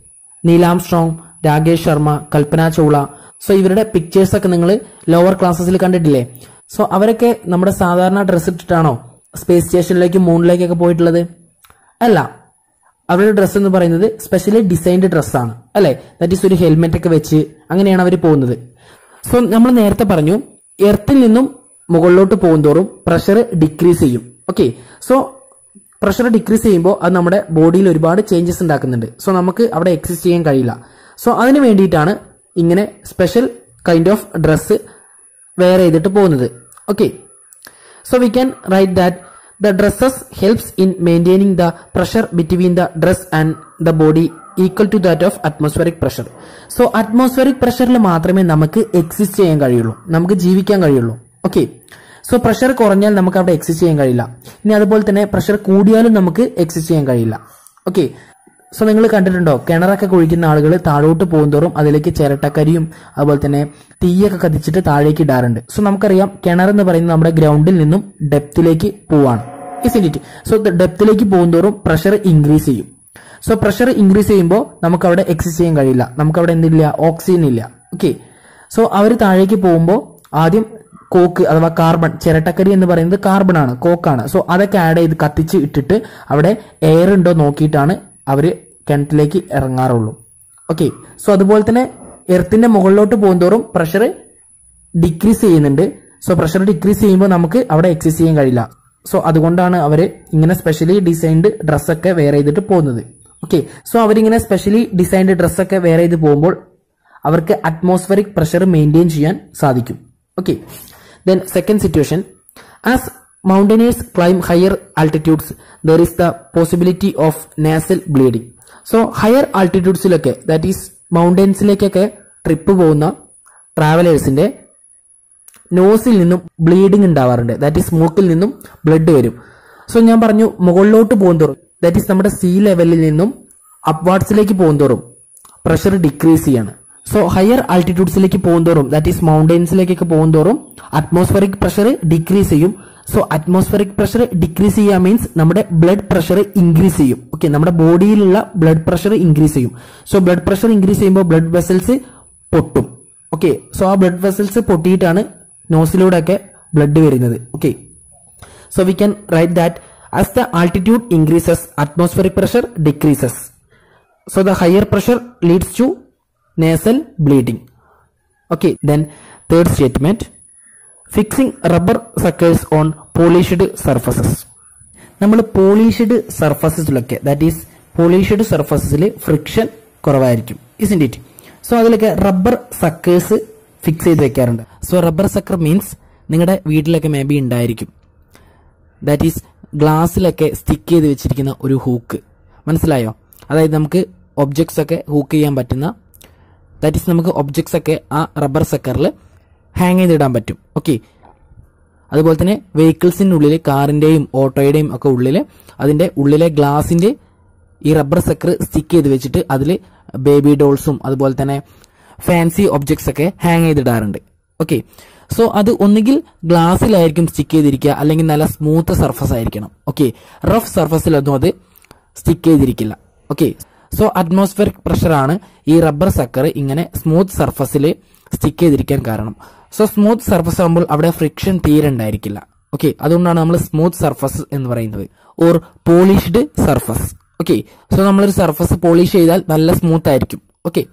Neil Armstrong Rakesh Sharma Kalpana Chawla so ഇവരുടെ പിക്ചേഴ്സ് ഒക്കെ നിങ്ങൾ ലോവർ ക്ലാസ്സസിൽ കണ്ടിട്ടില്ലേ സോ അവരൊക്കെ നമ്മുടെ സാധാരണ ഡ്രസ്സ് ഇട്ടിട്ടാണോ സ്പേസ് സ്റ്റേഷനിലേക്കും മൂണിലേക്കൊക്കെ പോയിട്ടുള്ളത് അല്ല അവരുടെ ഡ്രസ്സ് എന്ന് പറയുന്നത് സ്പെഷ്യലി ഡിസൈൻഡ് ഡ്രസ്സാണ് അല്ലെ ദാറ്റ് ഈസ് ഒരു ഹെൽമെറ്റ് ഒക്കെ വെച്ച് അങ്ങനെയാണ് അവർ പോകുന്നത് സോ നമ്മൾ നേരത്തെ പറഞ്ഞു എർത്തിൽ നിന്നും മുകളിലോട്ട് പോകുന്തോറും പ്രഷർ ഡിക്രീസ് ചെയ്യും ഓക്കെ സോ പ്രഷർ ഡിക്രീസ് ചെയ്യുമ്പോൾ അത് നമ്മുടെ ബോഡിയിൽ ഒരുപാട് ചേഞ്ചസ് ഉണ്ടാക്കുന്നുണ്ട് സോ നമുക്ക് അവിടെ എക്സിസ്റ്റ് ചെയ്യാൻ കഴിയില്ല സോ അതിന് വേണ്ടിയിട്ടാണ് ഇങ്ങനെ special kind of dress wear ചെയ്തിട്ട് പോകുന്നത് okay so we can write that the dresses helps in maintaining the pressure between the dress and the body equal to that of atmospheric pressure so atmospheric പ്രഷറിൽ മാത്രമേ നമുക്ക് എക്സിസ്റ്റ് ചെയ്യാൻ കഴിയുള്ളൂ നമുക്ക് ജീവിക്കാൻ കഴിയുള്ളൂ ഓക്കെ സോ പ്രഷർ കുറഞ്ഞാൽ നമുക്ക് അവിടെ എക്സിസ്റ്റ് ചെയ്യാൻ കഴിയില്ല ഇനി അതുപോലെ തന്നെ പ്രഷർ കൂടിയാലും നമുക്ക് എക്സിസ്റ്റ് ചെയ്യാൻ കഴിയില്ല ഓക്കെ സോ നിങ്ങൾ കണ്ടിട്ടുണ്ടോ കിണറൊക്കെ കുഴിക്കുന്ന ആളുകൾ താഴോട്ട് പോകുന്തോറും അതിലേക്ക് ചിരട്ടക്കരിയും അതുപോലെ തന്നെ തീയൊക്കെ കത്തിച്ചിട്ട് താഴേക്ക് ഇടാറുണ്ട് സോ നമുക്കറിയാം കിണർ എന്ന് പറയുന്നത് നമ്മുടെ ഗ്രൗണ്ടിൽ നിന്നും ഡെപ്തിലേക്ക് പോവാണ് ഇറ്റ് സോ ഡെപ്തിലേക്ക് പോകുന്തോറും പ്രഷർ ഇൻക്രീസ് ചെയ്യും സോ പ്രഷർ ഇൻക്രീസ് ചെയ്യുമ്പോൾ നമുക്ക് അവിടെ എക്സിസ്റ്റ് ചെയ്യാൻ കഴിയില്ല നമുക്ക് അവിടെ എന്തില്ല ഓക്സിജൻ ഇല്ല ഓക്കെ സോ അവർ താഴേക്ക് പോകുമ്പോൾ ആദ്യം കോക്ക് അഥവാ കാർബൺ ചിരട്ടക്കരി എന്ന് പറയുന്നത് കാർബൺ ആണ് കോക്കാണ് സോ അതൊക്കെ ആഡ് ചെയ്ത് കത്തിച്ച് ഇട്ടിട്ട് അവിടെ എയർ ഉണ്ടോ നോക്കിയിട്ടാണ് അവർ കിണറ്റിലേക്ക് ഇറങ്ങാറുള്ളൂ ഓക്കെ സോ അതുപോലെ തന്നെ എർത്തിന്റെ മുകളിലോട്ട് പോകുന്തോറും പ്രഷർ ഡിക്രീസ് ചെയ്യുന്നുണ്ട് സോ പ്രഷർ ഡിക്രീസ് ചെയ്യുമ്പോൾ നമുക്ക് അവിടെ എക്സിസ്റ്റ് ചെയ്യാൻ കഴിയില്ല സോ അതുകൊണ്ടാണ് അവർ ഇങ്ങനെ സ്പെഷ്യലി ഡിസൈൻഡ് ഡ്രസ്സൊക്കെ വെയർ ചെയ്തിട്ട് പോകുന്നത് ഓക്കെ സോ അവരിങ്ങനെ സ്പെഷ്യലി ഡിസൈൻഡ് ഡ്രസ്സൊക്കെ വെയർ ചെയ്ത് പോകുമ്പോൾ അവർക്ക് അറ്റ്മോസ്ഫറിക് പ്രഷർ മെയിൻറ്റെയിൻ ചെയ്യാൻ സാധിക്കും okay then second situation as mountaineers climb higher altitudes there is the possibility of nasal bleeding so higher ആൾട്ടിറ്റ്യൂഡ്സിലൊക്കെ ദാറ്റ് ഈസ് മൗണ്ടൻസിലേക്കൊക്കെ ട്രിപ്പ് പോകുന്ന ട്രാവലേഴ്സിന്റെ നോസിൽ നിന്നും ബ്ലീഡിംഗ് ഉണ്ടാവാറുണ്ട് ദാറ്റ് ഈസ് മൂക്കിൽ നിന്നും ബ്ലഡ് വരും സോ ഞാൻ പറഞ്ഞു മുകളിലോട്ട് പോകുന്തോറും ദാറ്റ് ഈസ് നമ്മുടെ സീ ലെവലിൽ നിന്നും അപ്വാർഡ്സിലേക്ക് പോകുന്തോറും പ്രഷർ ഡിക്രീസ് ചെയ്യാണ് സോ ഹയർ ആൾട്ടിറ്റ്യൂഡ്സിലേക്ക് പോകുന്തോറും ദാറ്റ് ഈസ് മൗണ്ടൻസിലേക്കൊക്കെ പോകുന്തോറും അറ്റ്മോസ്ഫറിക് പ്രഷർ ഡിക്രീസ് ചെയ്യും സോ അറ്റ്മോസ്ഫറിക് പ്രഷർ ഡിക്രീസ് ചെയ്യുക മീൻസ് നമ്മുടെ ബ്ലഡ് പ്രഷർ ഇൻക്രീസ് ചെയ്യും ഓക്കെ നമ്മുടെ ബോഡിയിലുള്ള ബ്ലഡ് പ്രഷർ ഇൻക്രീസ് ചെയ്യും സോ ബ്ലഡ് പ്രഷർ ഇൻക്രീസ് ചെയ്യുമ്പോൾ ബ്ലഡ് വെസൽസ് പൊട്ടും ഓക്കെ സോ ആ ബ്ലഡ് വെസൽസ് പൊട്ടിയിട്ടാണ് നോസിലൂടെ ഒക്കെ ബ്ലഡ് വരുന്നത് okay so we can write that as the altitude increases atmospheric pressure decreases so the higher pressure leads to nasal bleeding okay then third statement fixing rubber suckers on polished surfaces നമ്മൾ പോളിഷ്ഡ് സർഫസസിലൊക്കെ ദാറ്റ് ഈസ് പോളിഷ്ഡ് സർഫസസിൽ ഫ്രിക്ഷൻ കുറവായിരിക്കും ഇസിൻറ്റ് ഇറ്റ് സോ അതിലൊക്കെ റബ്ബർ സക്കേഴ്സ് ഫിക്സ് ചെയ്ത് വെക്കാറുണ്ട് സോ റബ്ബർ സക്കർ മീൻസ് നിങ്ങളുടെ വീട്ടിലൊക്കെ മേ ബി ഉണ്ടായിരിക്കും ദാറ്റ് ഈസ് ഗ്ലാസ്സിലൊക്കെ സ്റ്റിക്ക് ചെയ്ത് വെച്ചിരിക്കുന്ന ഒരു ഹൂക്ക് മനസ്സിലായോ അതായത് നമുക്ക് ഒബ്ജക്ട്സ് ഒക്കെ ഹൂക്ക് ചെയ്യാൻ പറ്റുന്ന ദാറ്റ് ഈസ് നമുക്ക് ഒബ്ജക്ട്സ് ഒക്കെ ആ റബ്ബർ സക്കറിൽ ഹാങ് ചെയ്തിടാൻ പറ്റും ഓക്കെ അതുപോലെ തന്നെ വെഹിക്കിൾസിൻ്റെ ഉള്ളിൽ കാറിൻ്റെയും ഓട്ടോയുടെയും ഒക്കെ ഉള്ളിൽ അതിൻ്റെ ഉള്ളിലെ ഗ്ലാസിൻ്റെ ഈ റബ്ബർ സക്കർ സ്റ്റിക്ക് ചെയ്ത് വെച്ചിട്ട് അതിൽ ബേബി ഡോൾസും അതുപോലെ തന്നെ ഫാൻസി ഒബ്ജക്ട്സ് ഒക്കെ ഹാങ് ചെയ്തിടാറുണ്ട് ഓക്കെ സോ അത് ഒന്നുകിൽ ഗ്ലാസ്സിലായിരിക്കും സ്റ്റിക്ക് ചെയ്തിരിക്കുക അല്ലെങ്കിൽ നല്ല സ്മൂത്ത് സർഫസ് ആയിരിക്കണം ഓക്കെ റഫ് സർഫസിലൊന്നും അത് സ്റ്റിക്ക് ചെയ്തിരിക്കില്ല ഓക്കെ സോ അറ്റ്മോസ്ഫിയറിക് പ്രഷറാണ് ഈ റബ്ബർ സക്കർ ഇങ്ങനെ സ്മൂത്ത് സർഫസിൽ സ്റ്റിക്ക് ചെയ്തിരിക്കാൻ കാരണം സോ സ്മൂത്ത് സർഫസ് ആകുമ്പോൾ അവിടെ ഫ്രിക്ഷൻ തീരെ ഉണ്ടായിരിക്കില്ല ഓക്കെ അതുകൊണ്ടാണ് നമ്മൾ സ്മൂത്ത് സർഫസ് എന്ന് പറയുന്നത് or polished surface okay so നമ്മളൊരു സർഫസ് പോളിഷ് ചെയ്താൽ നല്ല സ്മൂത്ത് ആയിരിക്കും ഓക്കെ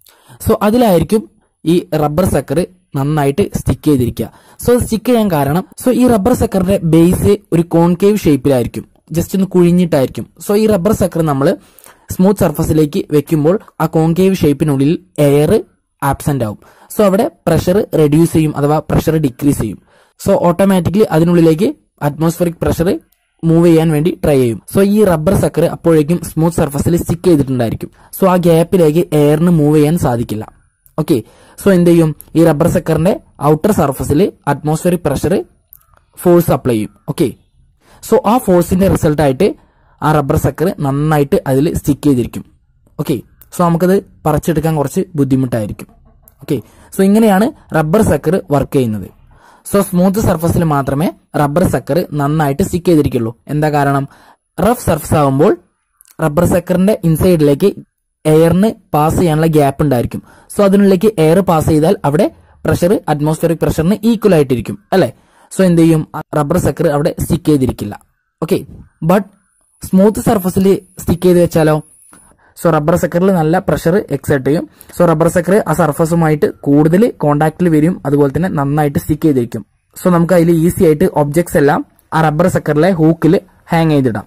സോ അതിലായിരിക്കും ഈ റബ്ബർ സക്കർ നന്നായിട്ട് സ്റ്റിക്ക് ചെയ്തിരിക്കുക സോ സ്റ്റിക്ക് ചെയ്യാൻ കാരണം സോ ഈ റബ്ബർ സക്കറിന്റെ ബേസ് ഒരു കോൺകേവ് ഷേപ്പിലായിരിക്കും ജസ്റ്റ് ഒന്ന് കുഴിഞ്ഞിട്ടായിരിക്കും സോ ഈ റബ്ബർ സക്കർ നമ്മൾ സ്മൂത്ത് സർഫസിലേക്ക് വെക്കുമ്പോൾ ആ കോൺകേവ് ഷേപ്പിനുള്ളിൽ എയർ ആബ്സെന്റ് ആവും സോ അവിടെ പ്രഷർ റെഡ്യൂസ് ചെയ്യും അഥവാ പ്രഷർ ഡിക്രീസ് ചെയ്യും സോ ഓട്ടോമാറ്റിക്കലി അതിനുള്ളിലേക്ക് അറ്റ്മോസ്ഫറിക് പ്രഷർ മൂവ് ചെയ്യാൻ വേണ്ടി ട്രൈ ചെയ്യും സോ ഈ റബ്ബർ സക്കർ അപ്പോഴേക്കും സ്മൂത്ത് സർഫസിൽ സ്റ്റിക്ക് ചെയ്തിട്ടുണ്ടായിരിക്കും സോ ആ ഗ്യാപ്പിലേക്ക് എയറിന് മൂവ് ചെയ്യാൻ സാധിക്കില്ല ഓക്കെ സോ എന്ത് ചെയ്യും ഈ റബ്ബർ സക്കറിന്റെ ഔട്ടർ സർഫസിൽ അറ്റ്മോസ്ഫിയറിക് പ്രഷർ ഫോഴ്സ് അപ്ലൈ ചെയ്യും ഓക്കെ സോ ആ ഫോഴ്സിന്റെ റിസൾട്ട് ആയിട്ട് ആ റബ്ബർ സക്കർ നന്നായിട്ട് അതിൽ സ്റ്റിക്ക് ചെയ്തിരിക്കും ഓക്കെ സോ നമുക്കത് പറിച്ചെടുക്കാൻ കുറച്ച് ബുദ്ധിമുട്ടായിരിക്കും ഓക്കെ സോ ഇങ്ങനെയാണ് റബ്ബർ സക്കർ വർക്ക് ചെയ്യുന്നത് സോ സ്മൂത്ത് സർഫസിൽ മാത്രമേ റബ്ബർ സക്കർ നന്നായിട്ട് സ്റ്റിക്ക് ചെയ്തിരിക്കുള്ളൂ എന്താ കാരണം റഫ് സർഫസ് ആകുമ്പോൾ റബ്ബർ സക്കറിന്റെ ഇൻസൈഡിലേക്ക് എയറിന് പാസ് ചെയ്യാനുള്ള ഗ്യാപ്പ് ഉണ്ടായിരിക്കും സോ അതിനുള്ളിലേക്ക് എയർ പാസ് ചെയ്താൽ അവിടെ പ്രഷർ അറ്റ്മോസ്ഫിയറിക് പ്രഷറിന് ഈക്വൽ ആയിട്ടിരിക്കും അല്ലെ സോ എന്ത് ചെയ്യും റബ്ബർ സക്കർ അവിടെ സ്റ്റിക്ക് ചെയ്തിരിക്കില്ല ഓക്കെ ബട്ട് സ്മൂത്ത് സർഫസിൽ സ്റ്റിക്ക് ചെയ്ത് വെച്ചാലോ സോ റബ്ബർ സക്കറിൽ നല്ല പ്രഷർ എക്സെർട്ട് ചെയ്യും സോ റബ്ബർ സക്കർ ആ സർഫസുമായിട്ട് കൂടുതൽ കോണ്ടാക്റ്റിൽ വരും അതുപോലെ തന്നെ നന്നായിട്ട് സ്റ്റിക്ക് ചെയ്തിരിക്കും സോ നമുക്ക് അതിൽ ഈസി ആയിട്ട് ഒബ്ജക്ട്സ് എല്ലാം ആ റബ്ബർ സക്കറിലെ ഹൂക്കിൽ ഹാങ് ചെയ്തിടാം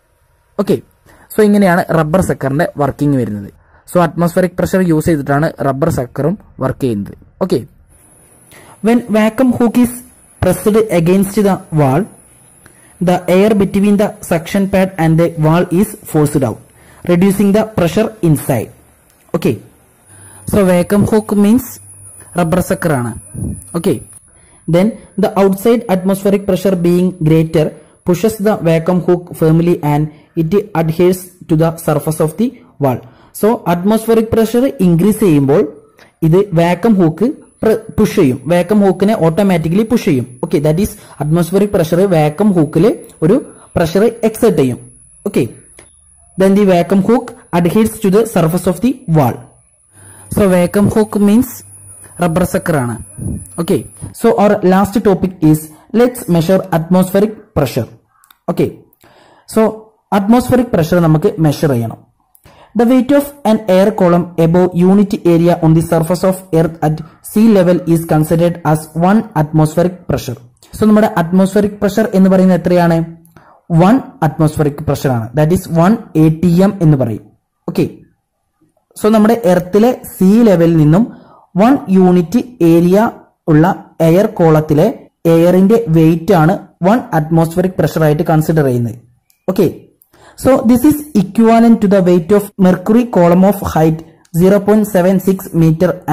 ഓക്കെ സോ ഇങ്ങനെയാണ് റബ്ബർ സക്കറിന്റെ വർക്കിംഗ് വരുന്നത് സോ അറ്റ്മോസ്ഫറിക് പ്രഷർ യൂസ് ചെയ്തിട്ടാണ് റബ്ബർ സക്കറും വർക്ക് ചെയ്യുന്നത് okay when vacuum hook is pressed against the wall the air between the suction pad and the wall is forced out reducing the pressure inside okay so vacuum hook means rubber sucker ആണ് okay then the outside atmospheric pressure being greater pushes the vacuum hook firmly and it adheres to the surface of the wall so atmospheric pressure increase ചെയ്യുമ്പോൾ ഇത് വാക്കം ഹൂക്ക് പുഷ് ചെയ്യും വാക്കം ഹൂക്കിനെ ഓട്ടോമാറ്റിക്കലി പുഷ് ചെയ്യും okay that is atmospheric pressure vacuum ഹൂക്കിൽ ഒരു പ്രഷർ എക്സെർട്ട് ചെയ്യും okay then the vacuum hook adheres to the surface of the wall so vacuum hook means rubber sucker ആണ് okay so our last topic is let's measure atmospheric pressure okay so atmospheric pressure നമുക്ക് മെഷർ ചെയ്യണം The weight of an air column above unit area on the surface of earth at sea level is considered as one atmospheric pressure. So നമ്മുടെ അറ്റ്മോസ്ഫറിക് പ്രഷർ എന്ന് പറയുന്നത് എത്രയാണ് വൺ അറ്റ്മോസ്ഫറിക് പ്രഷർ ആണ് that is one A T M എന്ന് പറയും ഓക്കെ സോ നമ്മുടെ എർത്തിലെ സീ ലെവലിൽ നിന്നും വൺ യൂണിറ്റ് ഏരിയ ഉള്ള എയർ കോളത്തിലെ എയറിന്റെ വെയിറ്റ് ആണ് വൺ അറ്റ്മോസ്ഫറിക് പ്രഷർ ആയിട്ട് കൺസിഡർ ചെയ്യുന്നത് okay So this is equivalent to the weight of mercury column of height 0.76 meter and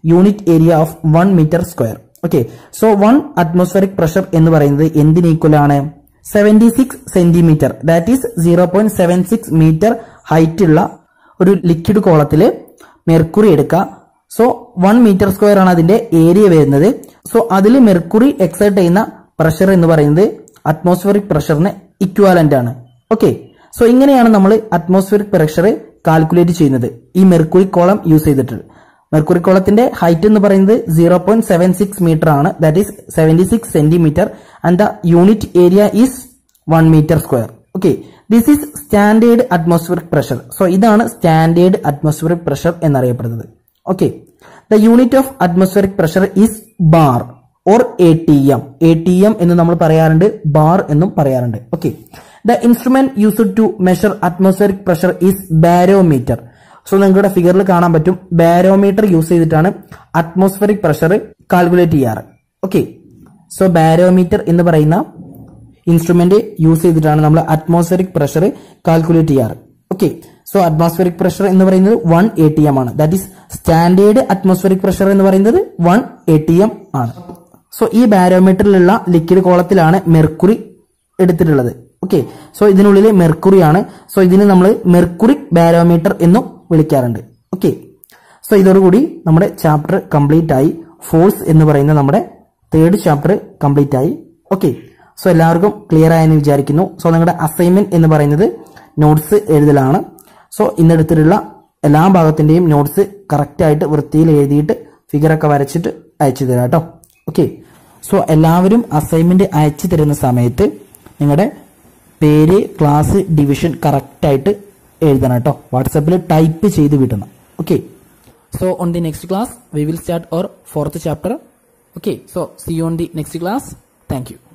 unit area of one metre square okay so one atmospheric pressure എന്ന് പറയുന്നത് എന്തിന് ഈക്വൽ ആണ് seventy six centimetre that is zero point seven six metre height ഉള്ള ഒരു ലിക്വിഡ് കോളത്തില് മെർക്കുറി എടുക്കുക സോ വൺ മീറ്റർ സ്ക്വയർ ആണ് അതിന്റെ ഏരിയ വരുന്നത് സോ അതിൽ മെർക്കുറി എക്സേർട്ട് ചെയ്യുന്ന പ്രഷർ എന്ന് പറയുന്നത് അറ്റ്മോസ്ഫിയറിക് പ്രഷറിന് ഇക്വാലന്റ് ആണ് ഓക്കെ സോ ഇങ്ങനെയാണ് നമ്മൾ അറ്റ്മോസ്ഫിയറിക് പ്രഷർ കാൽക്കുലേറ്റ് ചെയ്യുന്നത് ഈ മെർക്കുറി കോളം യൂസ് ചെയ്തിട്ട് മെർക്കുറി കോളത്തിന്റെ ഹൈറ്റ് എന്ന് പറയുന്നത് zero point seven six metre ആണ് that is seventy six centimetre and the unit area is one metre square okay this is standard atmospheric pressure so ഇതാണ് സ്റ്റാൻഡേർഡ് അറ്റ്മോസ്ഫിയറിക് പ്രഷർ എന്നറിയപ്പെടുന്നത് okay the unit of atmospheric pressure is bar or A T M A T M എന്ന് നമ്മൾ പറയാറുണ്ട് ബാർ എന്നും പറയാറുണ്ട് okay the instrument used to measure atmospheric pressure is barometer so നിങ്ങളുടെ ഫിഗറിൽ കാണാൻ പറ്റും ബാരോമീറ്റർ യൂസ് ചെയ്തിട്ടാണ് അറ്റ്മോസ്ഫിയറിക് പ്രഷർ കാൽക്കുലേറ്റ് ചെയ്യാറ് ഓക്കെ സോ ബാരോമീറ്റർ എന്ന് പറയുന്ന ഇൻസ്ട്രുമെന്റ് യൂസ് ചെയ്തിട്ടാണ് നമ്മൾ അറ്റ്മോസ്ഫിയറിക് പ്രഷർ കാൽക്കുലേറ്റ് ചെയ്യാറ് ഓക്കെ സോ അറ്റ്മോസ്ഫിയറിക് പ്രഷർ എന്ന് പറയുന്നത് വൺ എ ടി എം ആണ് that is standard atmospheric pressure എന്ന് പറയുന്നത് വൺ എ ടി എം ആണ് സോ ഈ ബാരോമീറ്ററിലുള്ള ലിക്വിഡ് കോളത്തിലാണ് മെർക്കുറി എടുത്തിട്ടുള്ളത് ഓക്കെ സോ ഇതിനുള്ളിൽ മെർക്കുറി ആണ് സോ ഇതിന് നമ്മൾ മെർക്കുറി ബാരോമീറ്റർ എന്നും വിളിക്കാറുണ്ട് ഓക്കെ സോ ഇതോടുകൂടി നമ്മുടെ ചാപ്റ്റർ കംപ്ലീറ്റ് ആയി ഫോഴ്സ് എന്ന് പറയുന്ന നമ്മുടെ തേർഡ് ചാപ്റ്റർ കംപ്ലീറ്റ് ആയി ഓക്കെ സോ എല്ലാവർക്കും ക്ലിയർ ആയെന്ന് വിചാരിക്കുന്നു സോ നിങ്ങളുടെ അസൈൻമെന്റ് എന്ന് പറയുന്നത് നോട്ട്സ് എഴുതലാണ് സോ ഇന്നെടുത്തിട്ടുള്ള എല്ലാ ഭാഗത്തിന്റെയും നോട്ട്സ് കറക്റ്റ് ആയിട്ട് വൃത്തിയിൽ എഴുതിയിട്ട് ഫിഗറൊക്കെ വരച്ചിട്ട് അയച്ചു തരാം കേട്ടോ ഓക്കെ സോ എല്ലാവരും അസൈൻമെന്റ് അയച്ചു തരുന്ന സമയത്ത് നിങ്ങളുടെ പേര് ക്ലാസ് ഡിവിഷൻ കറക്റ്റ് ആയിട്ട് എഴുതണം കേട്ടോ വാട്സാപ്പിൽ ടൈപ്പ് ചെയ്ത് വിടണം okay so on the next class we will start our fourth chapter okay so see on the next class thank U